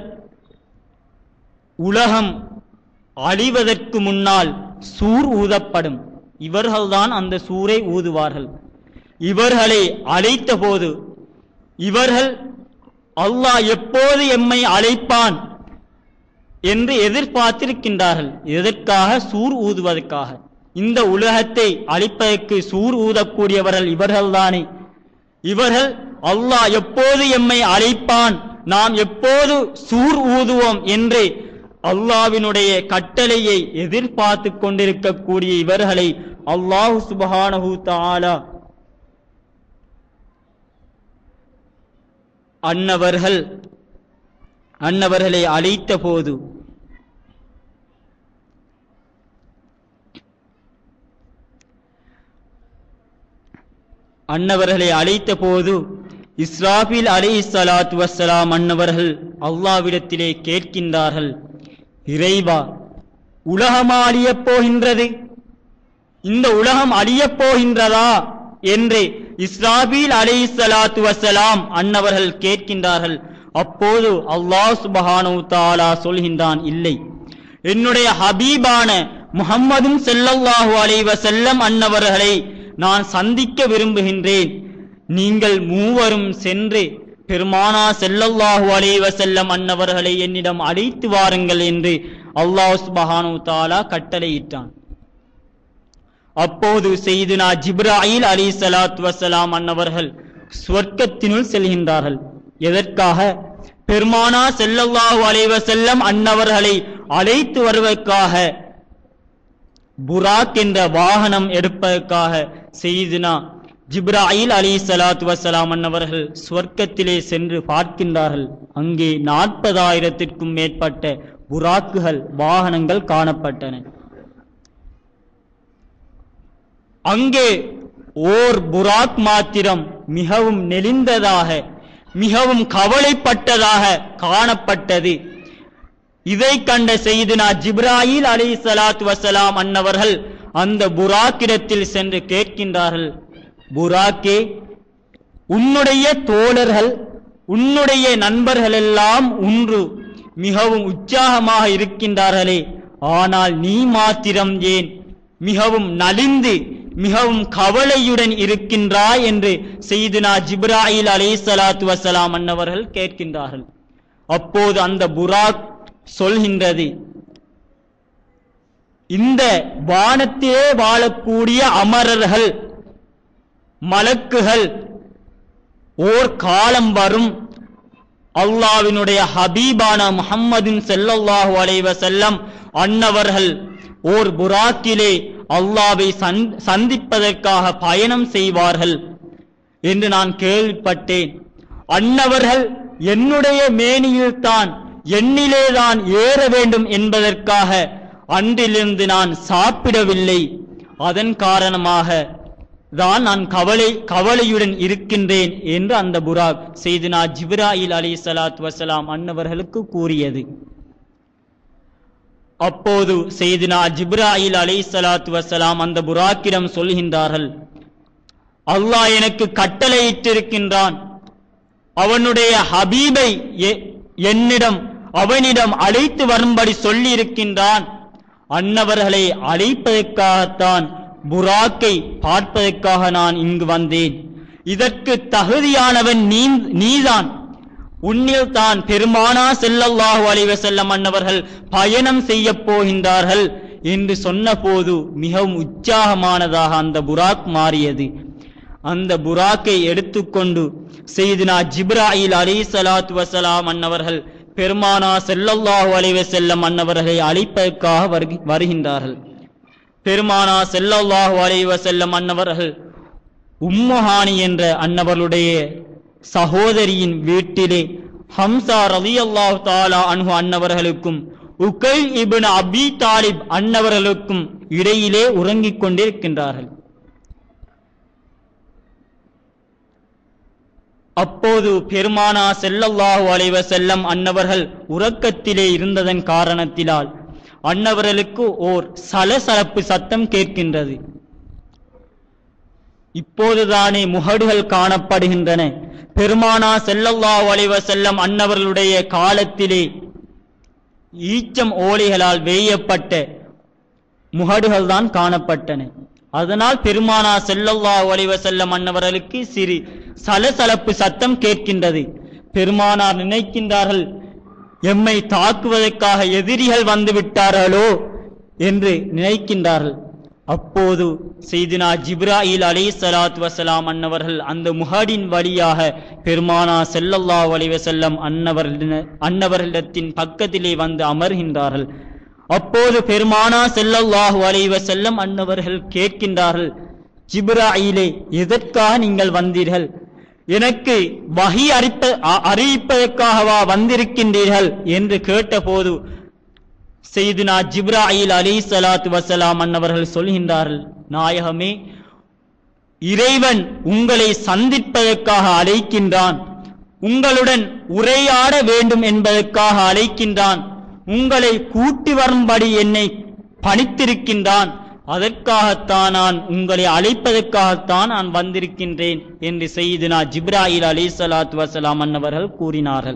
உலகம் அழிவதற்கு முன்னால் சூர் ஊதப்படும் இவர்கள்தான் அந்த சூரை ஊதுவார்கள் இவர்களை அழைத்த போது இவர்கள் அல்லாஹ் எப்போது எம்மை அழைப்பான் என்று எதிர்பார்த்திருக்கின்றார்கள் எதற்காக சூர் ஊதுவதற்காக இந்த உலகத்தை அழிப்பதற்கு சூர் ஊதக்கூடியவர்கள் இவர்கள்தானே இவர்கள் அல்லாஹ் எப்போது எம்மை அழைப்பான் நாம் எப்போது சூர் ஊதுவோம் என்று அல்லாவினுடைய கட்டளையை எதிர்பார்த்து கொண்டிருக்கக்கூடிய இவர்களை அல்லாஹு சுபஹானஹு தஆலா அன்னவர்கள் அன்னவர்களை அழைத்த போது அன்னவர்களை அழைத்த போது இஸ்ராபில் அலை சலாத் வசலாம் அன்னவர்கள் அல்லாவிடத்திலே கேட்கின்றார்கள் இறைவா உலகமா அழியப் போகின்றது இந்த உலகம் அழியப் போகின்றதா என்று இஸ்ராபீல் அலை சலாத்து வசலாம் அன்னவர்கள் கேட்கின்றார்கள் அப்போது அல்லாஹ் சுபஹானு தாலா சொல்கின்றான் இல்லை என்னுடைய ஹபீபான முஹம்மதும் செல்லல்லாஹு அலைஹி வஸல்லம் அன்னவர்களை நான் சந்திக்க விரும்புகின்றேன் நீங்கள் மூவரும் சென்று பெருமானா செல்லல்லாஹு அலைஹி வஸல்லம் அன்னவர்களை என்னிடம் அழைத்து வாருங்கள் என்று அல்லாஹ் சுபஹானு தாலா கட்டளையிட்டான் அப்போது செய்துனா ஜிப்ராயில் அலி சலாத் வசலாம் அன்னவர்கள் சொர்க்கத்தினுள் செல்கின்றார்கள் எதற்காக பெருமானா செல்லல்லாஹு அலைஹி வஸல்லம் அன்னவர்களை அழைத்து வருவதற்காக புராக் என்ற வாகனம் எடுப்பதற்காக செய்துனா ஜிப்ராயில் அலி சலாத் வசலாம் அன்னவர்கள் சொர்க்கத்திலே சென்று பார்க்கின்றார்கள் அங்கே நாற்பதாயிரத்திற்கும் மேற்பட்ட புராக்குகள் வாகனங்கள் காணப்பட்டன அங்கே ஓர் புராக் மாத்திரம் மிகவும் நெளிந்ததாக மிகவும் கவலைப்பட்டதாக காணப்பட்டது இதை கண்ட செய்துனா ஜிப்ராயில் அலி சலாத் வசலாம் அன்னவர்கள் அந்த புராக்கிடத்தில் சென்று கேட்கின்றார்கள் புராக்கே உன்னுடைய தோழர்கள் உன்னுடைய நண்பர்கள் எல்லாம் ஒன்று மிகவும் உற்சாகமாக இருக்கின்றார்களே ஆனால் நீ மாத்திரம் ஏன் மிகவும் நலிந்து மிகவும் கவலையுடன் இருக்கின்றாய் என்று செய்துனா ஜிப்ராயில் அலை சலாத்து வசலாம் அன்னவர்கள் கேட்கின்றார்கள் அப்போது அந்த புராக் சொல்கின்றது இந்த வானத்திலே வாழக்கூடிய அமரர்கள் மலக்குகள் ஓர் காலம் வரும் அல்லாவினுடைய ஹபீபான முஹம்மதின் செல்லல்லாஹு அலைஹி வஸல்லம் அன்னவர்கள் ஓர் புராக்கிலே அல்லாவை சந்- சந்திப்பதற்காக பயணம் செய்வார்கள் என்று நான் கேள்விப்பட்டேன் அன்னவர்கள் என்னுடைய மேனியில்தான் எண்ணிலேதான் ஏற வேண்டும் என்பதற்காக அன்றிலிருந்து நான் சாப்பிடவில்லை அதன் காரணமாக தான் நான் கவலை கவலையுடன் இருக்கின்றேன் என்று அந்த புராக் செய்தினா ஜிப்ராயில் அலி சலாத் வசலாம் அன்னவர்களுக்கு கூறியது அப்போது செய்தினா ஜிப்ராயில் அலி சலாத் வசலாம் அந்த புராக்கிடம் சொல்கின்றார்கள் அல்லாஹ் எனக்கு கட்டளையிட்டிருக்கின்றான் அவனுடைய ஹபீபை எ- என்னிடம் அவனிடம் அழைத்து வரும்படி சொல்லி இருக்கின்றான் அன்னவர்களை அழைப்பதற்காகத்தான் புராக்கை பார்ப்பதற்காக நான் இங்கு வந்தேன் இதற்கு தகுதியானவன் நீ நீதான் உன்னில் தான் பெருமானா செல்லல்லாஹு அலைஹி வஸல்லம் அன்னவர்கள் பயணம் செய்ய போகின்றார்கள் என்று சொன்னபோது மிகவும் உற்சாகமானதாக அந்த புராக் மாறியது அந்த புராக்கை எடுத்துக்கொண்டு செய்தினா ஜிப்ராயில் அலி சலாத்து வசலாம் அன்னவர்கள் பெருமானா செல்லல்லாஹு அலைஹி வஸல்லம் அன்னவர்களை அழைப்பதற்காக வருகி- வருகின்றார்கள் பெருமானா செல்லல்லாஹு அலைஹி வஸல்லம் அன்னவர்கள் உம்முஹானி என்ற அன்னவர்களுடைய சகோதரியின் வீட்டிலே ஹம்சா ரலியல்லாஹு தாலா அன்ஹு அன்னவர்களுக்கும் உகை இப்னு அபி தாலிப் அன்னவர்களுக்கும் இடையிலே உறங்கிக் கொண்டிருக்கின்றார்கள் அப்போது பெருமானா செல்லல்லாஹு அலைஹி வஸல்லம் அன்னவர்கள் உறக்கத்திலே இருந்ததன் காரணத்தினால் அன்னவர்களுக்கு ஓர் சலசலப்பு சத்தம் கேட்கின்றது இப்போதுதானே முகடுகள் காணப்படுகின்றன பெருமானா செல்லல்லாஹு அலைஹி வஸல்லம் அன்னவர்களுடைய காலத்திலே ஈச்சம் ஓலைகளால் வேயப்பட்ட முகடுகள் தான் காணப்பட்டன அதனால் பெருமானா செல்லல்லாஹு அலைஹி வஸல்லம் அன்னவர்களுக்கு சிறு சலசலப்பு சத்தம் கேட்கின்றது பெருமானார் நினைக்கின்றார்கள் எம்மை தாக்குவதற்காக எதிரிகள் வந்து விட்டார்களோ என்று நினைக்கின்றார்கள் அப்போது செய்தினா ஜிப்ராயில் அலை சலாத் வசலாம் அன்னவர்கள் அந்த முகடின் வழியாக பெருமானா செல்லல்லாஹு அலைஹி வஸல்லம் அன்னவர்களிட அன்னவர்களிடத்தின் பக்கத்திலே வந்து அமர்கின்றார்கள் அப்போது பெருமானா செல்லல்லாஹு அலைஹி வஸல்லம் அன்னவர்கள் கேட்கின்றார்கள் ஜிப்ராயிலே எதற்காக நீங்கள் வந்தீர்கள் எனக்கு வகி அறிப்ப அ- அறிவிப்பதற்காகவா வந்திருக்கின்றீர்கள் என்று கேட்டபோது செய்தினா ஜிப்ராயில் அலி சலாத்து வசலாம் அன்னவர்கள் சொல்கின்றார்கள் நாயகமே இறைவன் உங்களை சந்திப்பதற்காக அழைக்கின்றான் உங்களுடன் உரையாட வேண்டும் என்பதற்காக அழைக்கின்றான் உங்களை கூட்டி வரும்படி என்னை பணித்திருக்கின்றான் அதற்காகத்தான் நான் உங்களை அழைப்பதற்காகத்தான் நான் வந்திருக்கின்றேன் என்று செய்தினா ஜிப்ராயில் அலி சலாத்து வசலாம் அன்னவர்கள் கூறினார்கள்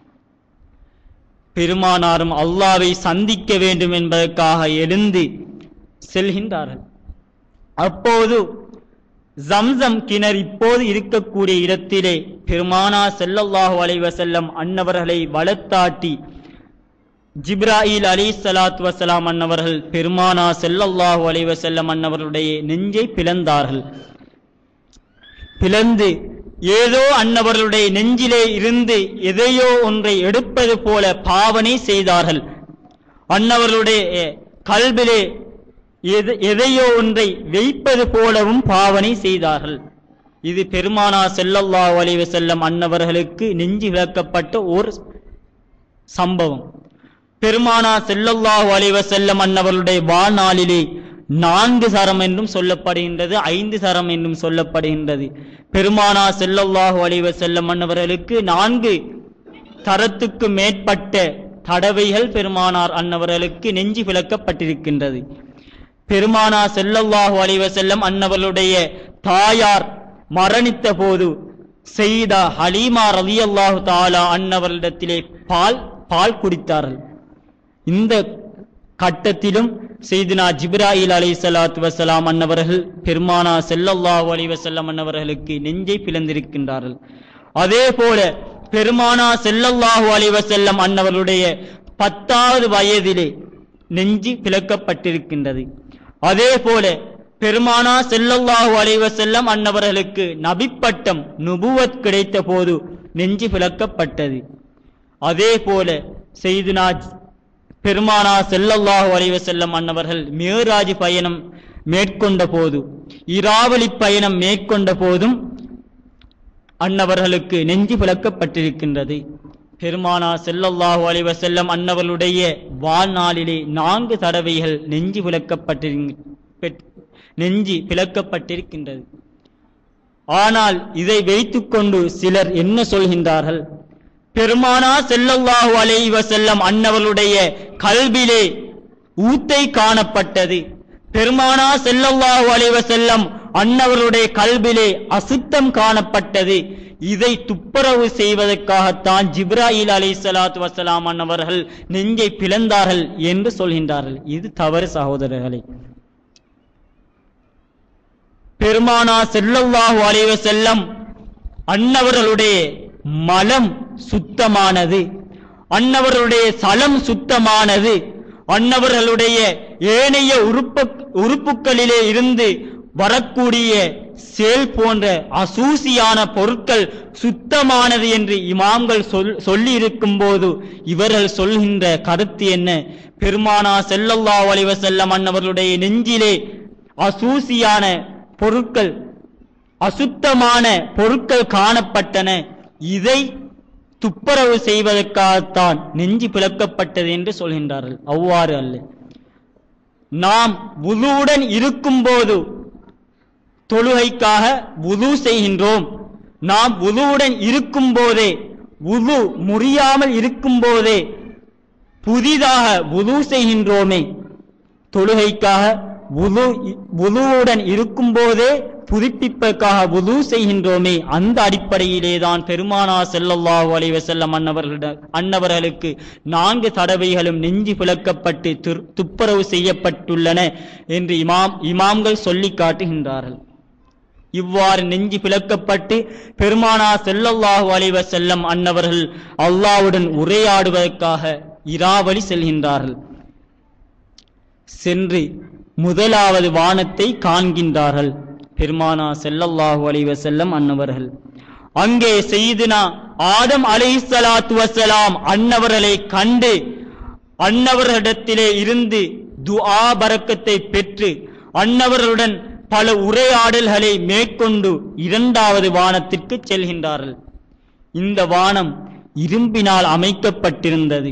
பெருமானாரும் அல்லாவை சந்திக்க வேண்டும் என்பதற்காக எழுந்து செல்கின்றார்கள் அப்போது ஜம்சம் கிணறு இப்போது இருக்கக்கூடிய இடத்திலே பெருமானா ஸல்லல்லாஹு அலைஹி வஸல்லம் அன்னவர்களை வளர்த்தாட்டி ஜிப்ராயில் அலி சலாத் வசலாம் அன்னவர்கள் பெருமானா ஸல்லல்லாஹு அலைஹி வஸல்லம் அன்னவர்களுடைய நெஞ்சை பிளந்தார்கள் பிளந்து ஏதோ அன்னவர்களுடைய நெஞ்சிலே இருந்து எதையோ ஒன்றை எடுப்பது போல பாவனை செய்தார்கள் அன்னவர்களுடைய கல்விலே எது எதையோ ஒன்றை வைப்பது போலவும் பாவனை செய்தார்கள் இது பெருமானா ஸல்லல்லாஹு அலைஹி வஸல்லம் அன்னவர்களுக்கு நெஞ்சு விளக்கப்பட்ட ஓர் சம்பவம் பெருமானா ஸல்லல்லாஹு அலைஹி வஸல்லம் அன்னவர்களுடைய வாழ்நாளிலே நான்கு சரம் என்றும் சொல்லப்படுகின்றது ஐந்து சரம் என்றும் சொல்லப்படுகின்றது பெருமானா ஸல்லல்லாஹு அலைஹி வஸல்லம் அன்னவர்களுக்கு நான்கு தரத்துக்கு மேற்பட்ட தடவைகள் பெருமானார் அன்னவர்களுக்கு நெஞ்சு விளக்கப்பட்டிருக்கின்றது பெருமானா ஸல்லல்லாஹு அலைஹி வஸல்லம் அன்னவர்களுடைய தாயார் மரணித்த போது செய்தா ஹலீமா ரலியல்லாஹு தாலா அன்னவர்களிடத்திலே பால் பால் குடித்தார்கள் இந்த கட்டத்திலும் செய்தினா ஜிப்ராயில் அலை சலாத்து வசலாம் அன்னவர்கள் பெருமானா ஸல்லல்லாஹு அலைஹி வஸல்லம் அன்னவர்களுக்கு நெஞ்சை பிளந்திருக்கின்றார்கள் அதே போல பெருமானா ஸல்லல்லாஹு அலைஹி வஸல்லம் அன்னவர்களுடைய பத்தாவது வயதிலே நெஞ்சு பிளக்கப்பட்டிருக்கின்றது அதே போல பெருமானா ஸல்லல்லாஹு அலைஹி வஸல்லம் அன்னவர்களுக்கு நபிப்பட்டம் நுபுவத் கிடைத்த போது நெஞ்சு பிளக்கப்பட்டது அதே போல செய்துனா பெருமானா ஸல்லல்லாஹு அலைஹி வஸல்லம் அன்னவர்கள் மேராஜ் பயணம் மேற்கொண்ட போது இராவளி பயணம் மேற்கொண்ட போதும் அன்னவர்களுக்கு நெஞ்சு பிளக்கப்பட்டிருக்கின்றது பெருமானா ஸல்லல்லாஹு அலைஹி வஸல்லம் அன்னவர்களுடைய வாழ்நாளிலே நான்கு தடவைகள் நெஞ்சு பிளக்கப்பட்டிரு பெற்- நெஞ்சு பிளக்கப்பட்டிருக்கின்றது ஆனால் இதை வைத்துக்கொண்டு சிலர் என்ன சொல்கின்றார்கள் பெருமானா செல்லல்லாஹு அலைஹி வஸல்லம் அன்னவர்களுடைய கல்விலே ஊத்தை காணப்பட்டது பெருமானா செல்லல்லாஹு அலைஹி வஸல்லம் அன்னவருடைய கல்விலே அசுத்தம் காணப்பட்டது இதை துப்புரவு செய்வதற்காகத்தான் ஜிப்ராயில் அலை சலாத்து வசலாம் அன்னவர்கள் நெஞ்சை பிளந்தார்கள் என்று சொல்கின்றார்கள் இது தவறு சகோதரர்களே பெருமானா செல்லல்லாஹு அலைஹி வஸல்லம் அன்னவர்களுடைய மலம் சுத்தமானது அன்னவர்களுடைய சலம் சுத்தமானது அன்னவர்களுடைய ஏனைய உறுப்பு உறுப்புகளிலே இருந்து வரக்கூடிய சேல் போன்ற அசூசியான பொருட்கள் சுத்தமானது என்று இமாம்கள் சொல் சொல்லி இருக்கும் போது இவர்கள் சொல்கின்ற கருத்து என்ன பெருமானா செல்லல்லா அலைஹி வஸல்லம் அன்னவர்களுடைய நெஞ்சிலே அசூசியான பொருட்கள் அசுத்தமான பொருட்கள் காணப்பட்டன இதை துப்புரவு செய்வதற்காகத்தான் நெஞ்சு பிளக்கப்பட்டது என்று சொல்கின்றார்கள் அவ்வாறு அல்ல நாம் வுதுவுடன் இருக்கும்போது தொழுகைக்காக வுது செய்கின்றோம் நாம் வுதுவுடன் இருக்கும்போதே வுது முறியாமல் இருக்கும்போதே புதிதாக வுது செய்கின்றோமே தொழுகைக்காக வுது வுதுவுடன் இருக்கும்போதே புதுப்பிப்பதற்காக வுது செய்கின்றோமே அந்த அடிப்படையிலே தான் பெருமானா செல்லல்லாஹு அலைஹி வஸல்லம் அன்னவர்களிடம் அன்னவர்களுக்கு நான்கு தடவைகளும் நெஞ்சு பிளக்கப்பட்டு துர்- துப்புரவு செய்யப்பட்டுள்ளன என்று இமாம் இமாம்கள் சொல்லி காட்டுகின்றார்கள் இவ்வாறு நெஞ்சு பிளக்கப்பட்டு பெருமானா செல்லல்லாஹு அலைஹி வஸல்லம் அன்னவர்கள் அல்லாஹ்வுடன் உரையாடுவதற்காக இராவழி செல்கின்றார்கள் சென்று முதலாவது வானத்தை காண்கின்றார்கள் பெருமானா செல்லல்லாஹு அலைஹி வஸல்லம் அன்னவர்கள் அங்கே செய்தினா ஆதம் அலைஹிஸ்ஸலாத்து வஸலாம் அன்னவர்களை கண்டு அன்னவர்களிடத்திலே இருந்து துஆ பரக்கத்தை பெற்று அன்னவர்களுடன் பல உரையாடல்களை மேற்கொண்டு இரண்டாவது வானத்திற்கு செல்கின்றார்கள் இந்த வானம் இரும்பினால் அமைக்கப்பட்டிருந்தது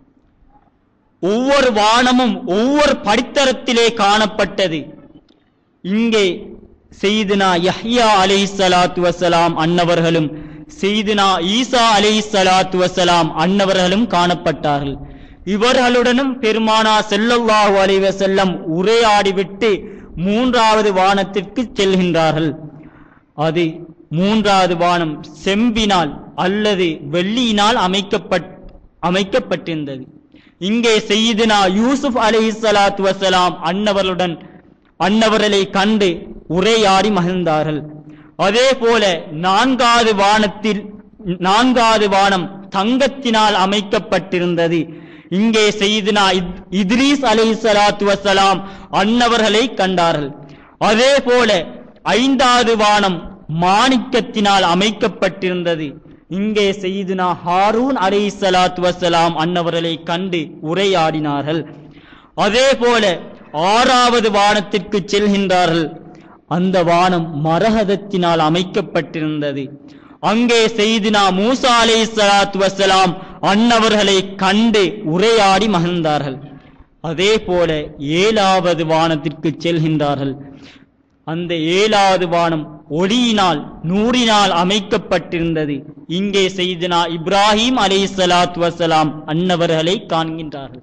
ஒவ்வொரு வானமும் ஒவ்வொரு படித்தரத்திலே காணப்பட்டது இங்கே செய்தினா யஹ்யா அலைஹிஸ்ஸலாத்து வஸலாம் அன்னவர்களும் செய்தினா ஈசா அலைஹிஸ்ஸலாத்து வஸலாம் அன்னவர்களும் காணப்பட்டார்கள் இவர்களுடனும் பெருமானா ஸல்லல்லாஹு அலைஹி வஸல்லம் உரையாடிவிட்டு மூன்றாவது வானத்திற்கு செல்கின்றார்கள் அது மூன்றாவது வானம் செம்பினால் அல்லது வெள்ளியினால் அமைக்கப்பட் அமைக்கப்பட்டிருந்தது இங்கே செய்தினா யூசுப் அலைஹிஸ்ஸலாத்து வஸலாம் அன்னவர்களுடன் அன்னவர்களை கண்டு உரையாடி மகிழ்ந்தார்கள் அதே போல நான்காவது வானத்தில் நான்காவது வானம் தங்கத்தினால் அமைக்கப்பட்டிருந்தது இங்கே செய்தினா இத்- இத்ரீஸ் அலைஹிஸ்ஸலாத்து வஸலாம் அன்னவர்களை கண்டார்கள் அதே போல ஐந்தாவது வானம் மாணிக்கத்தினால் அமைக்கப்பட்டிருந்தது இங்கே செய்தினா ஹாரூன் அலைஹிஸ்ஸலாத்து வஸலாம் அன்னவர்களை கண்டு உரையாடினார்கள் அதே போல ஆறாவது வானத்திற்கு செல்கின்றார்கள் அந்த வானம் மரகதத்தினால் அமைக்கப்பட்டிருந்தது அங்கே செய்தினா மூசா அலைஹிஸ்ஸலாத்து வஸலாம் அன்னவர்களை கண்டு உரையாடி மகிழ்ந்தார்கள் அதே போல ஏழாவது வானத்திற்கு செல்கின்றார்கள் அந்த ஏழாவது வானம் ஒளியினால் நூறினால் அமைக்கப்பட்டிருந்தது இங்கே செய்தினா இப்ராஹிம் அலைஹிஸ்ஸலாத்து வஸலாம் அன்னவர்களை காண்கின்றார்கள்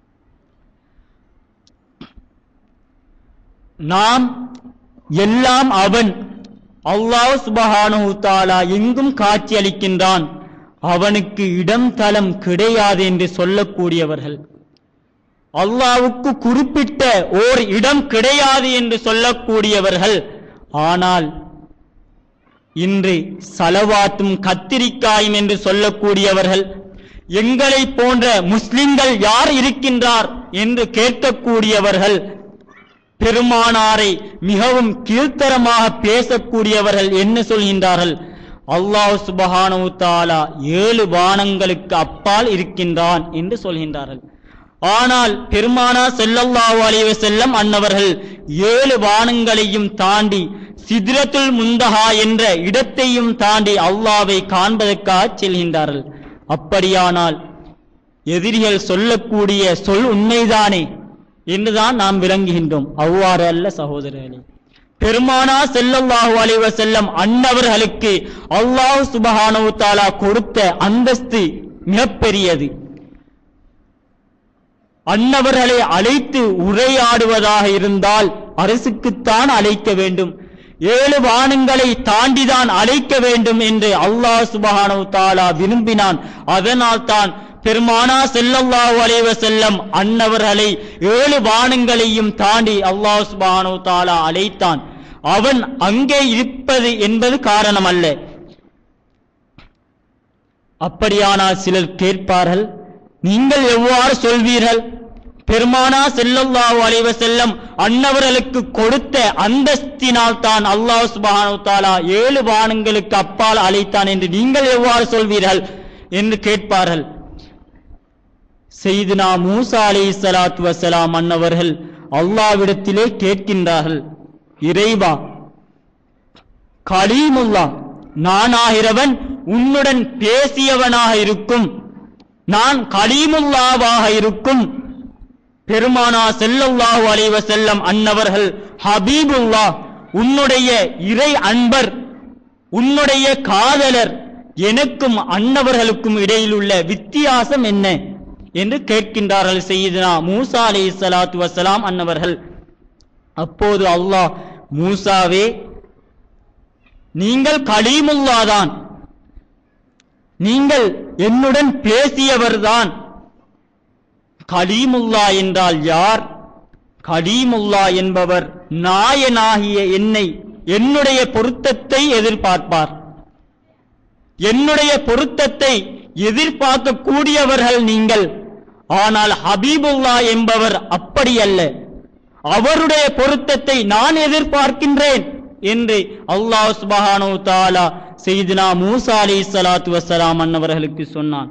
நாம் எல்லாம் அவன் அல்லாஹ் சுபஹானஹு தஆலா எங்கும் காட்சி அளிக்கின்றான் அவனுக்கு இடம் தலம் கிடையாது என்று சொல்லக்கூடியவர்கள் அல்லாவுக்கு குறிப்பிட்ட ஓர் இடம் கிடையாது என்று சொல்லக்கூடியவர்கள் ஆனால் இன்று சலவாத்தும் கத்திரிக்காயும் என்று சொல்லக்கூடியவர்கள் எங்களை போன்ற முஸ்லிம்கள் யார் இருக்கின்றார் என்று கேட்கக்கூடியவர்கள் பெருமானாரை மிகவும் கீழ்த்தரமாக பேசக்கூடியவர்கள் என்ன சொல்கின்றார்கள் அல்லாஹ் சுபஹானஹு தஆலா ஏழு வானங்களுக்கு அப்பால் இருக்கின்றான் என்று சொல்கின்றார்கள் ஆனால் பெருமானா ஸல்லல்லாஹு அலைஹி வஸல்லம் அன்னவர்கள் ஏழு வானங்களையும் தாண்டி சித்ரத்துல் முந்தஹா என்ற இடத்தையும் தாண்டி அல்லாவை காண்பதற்காக செல்கின்றார்கள் அப்படியானால் எதிரிகள் சொல்லக்கூடிய சொல் உண்மைதானே என்றுதான் நாம் விளங்குகின்றோம் அவ்வாறு அல்ல சகோதரர்களே பெருமானா ஸல்லல்லாஹு அலைஹி வஸல்லம் அன்னவர்களுக்கு அல்லாஹ் சுப்ஹானஹு தஆலா கொடுத்த அந்தஸ்து மிகப்பெரியது அன்னவர்களை அழைத்து உரையாடுவதாக இருந்தால் அரசுக்குத்தான் அழைக்க வேண்டும் ஏழு வானங்களை தாண்டிதான் அழைக்க வேண்டும் என்று அல்லாஹ் சுபஹானஹு தஆலா விரும்பினான் அதனால் தான் பெருமானா ஸல்லல்லாஹு அலைஹி வஸல்லம் அன்னவர்களை ஏழு வானங்களையும் தாண்டி அல்லாஹ் சுபஹானஹு தஆலா அழைத்தான் அவன் அங்கே இருப்பது என்பது காரணம் அல்ல அப்படியானால் சிலர் கேட்பார்கள் நீங்கள் எவ்வாறு சொல்வீர்கள் பெருமானா ஸல்லல்லாஹு அலைஹி வஸல்லம் அன்னவர்களுக்கு கொடுத்த அந்தஸ்தினால் தான் அல்லாஹ் சுப்ஹானஹு தஆலா ஏழு வானங்களுக்கு அப்பால் அழைத்தான் என்று நீங்கள் எவ்வாறு சொல்வீர்கள் என்று கேட்பார்கள் செய்தினா மூசா அலைஹிஸ்ஸலாத்து வஸலாம் அன்னவர்கள் அல்லாவிடத்திலே கேட்கின்றார்கள் இறைவா கலீமுல்லா நானாகிறவன் உன்னுடன் பேசியவனாக இருக்கும் நான் கலீமுல்லாவாக இருக்கும் பெருமானா ஸல்லல்லாஹு அலைஹி வஸல்லம் அன்னவர்கள் ஹபீபுல்லா உன்னுடைய இறை அன்பர் உன்னுடைய காதலர் எனக்கும் அன்னவர்களுக்கும் இடையில் உள்ள வித்தியாசம் என்ன என்று கேட்கின்றார்கள் செய்தனா மூசா அலைஹி ஸலாத்து வஸலாம் அன்னவர்கள் அப்போது அல்லாஹ் மூசாவே நீங்கள் கலீமுல்லாதான் நீங்கள் என்னுடன் பேசியவர்தான் கலீமுல்லா என்றால் யார் கலீமுல்லா என்பவர் நாயனாகிய என்னை என்னுடைய பொருத்தத்தை எதிர்பார்ப்பார் என்னுடைய பொருத்தத்தை எதிர்பார்க்கக்கூடியவர்கள் நீங்கள் ஆனால் ஹபீபுல்லா என்பவர் அப்படி அல்ல அவருடைய பொருத்தத்தை நான் எதிர்பார்க்கின்றேன் என்று அல்லாஹ் சுபஹானஹு தஆலா செய்தினா மூசா அலைஹிஸ்ஸலாத்து வஸ்ஸலாம் அன்னவர்களுக்கு சொன்னான்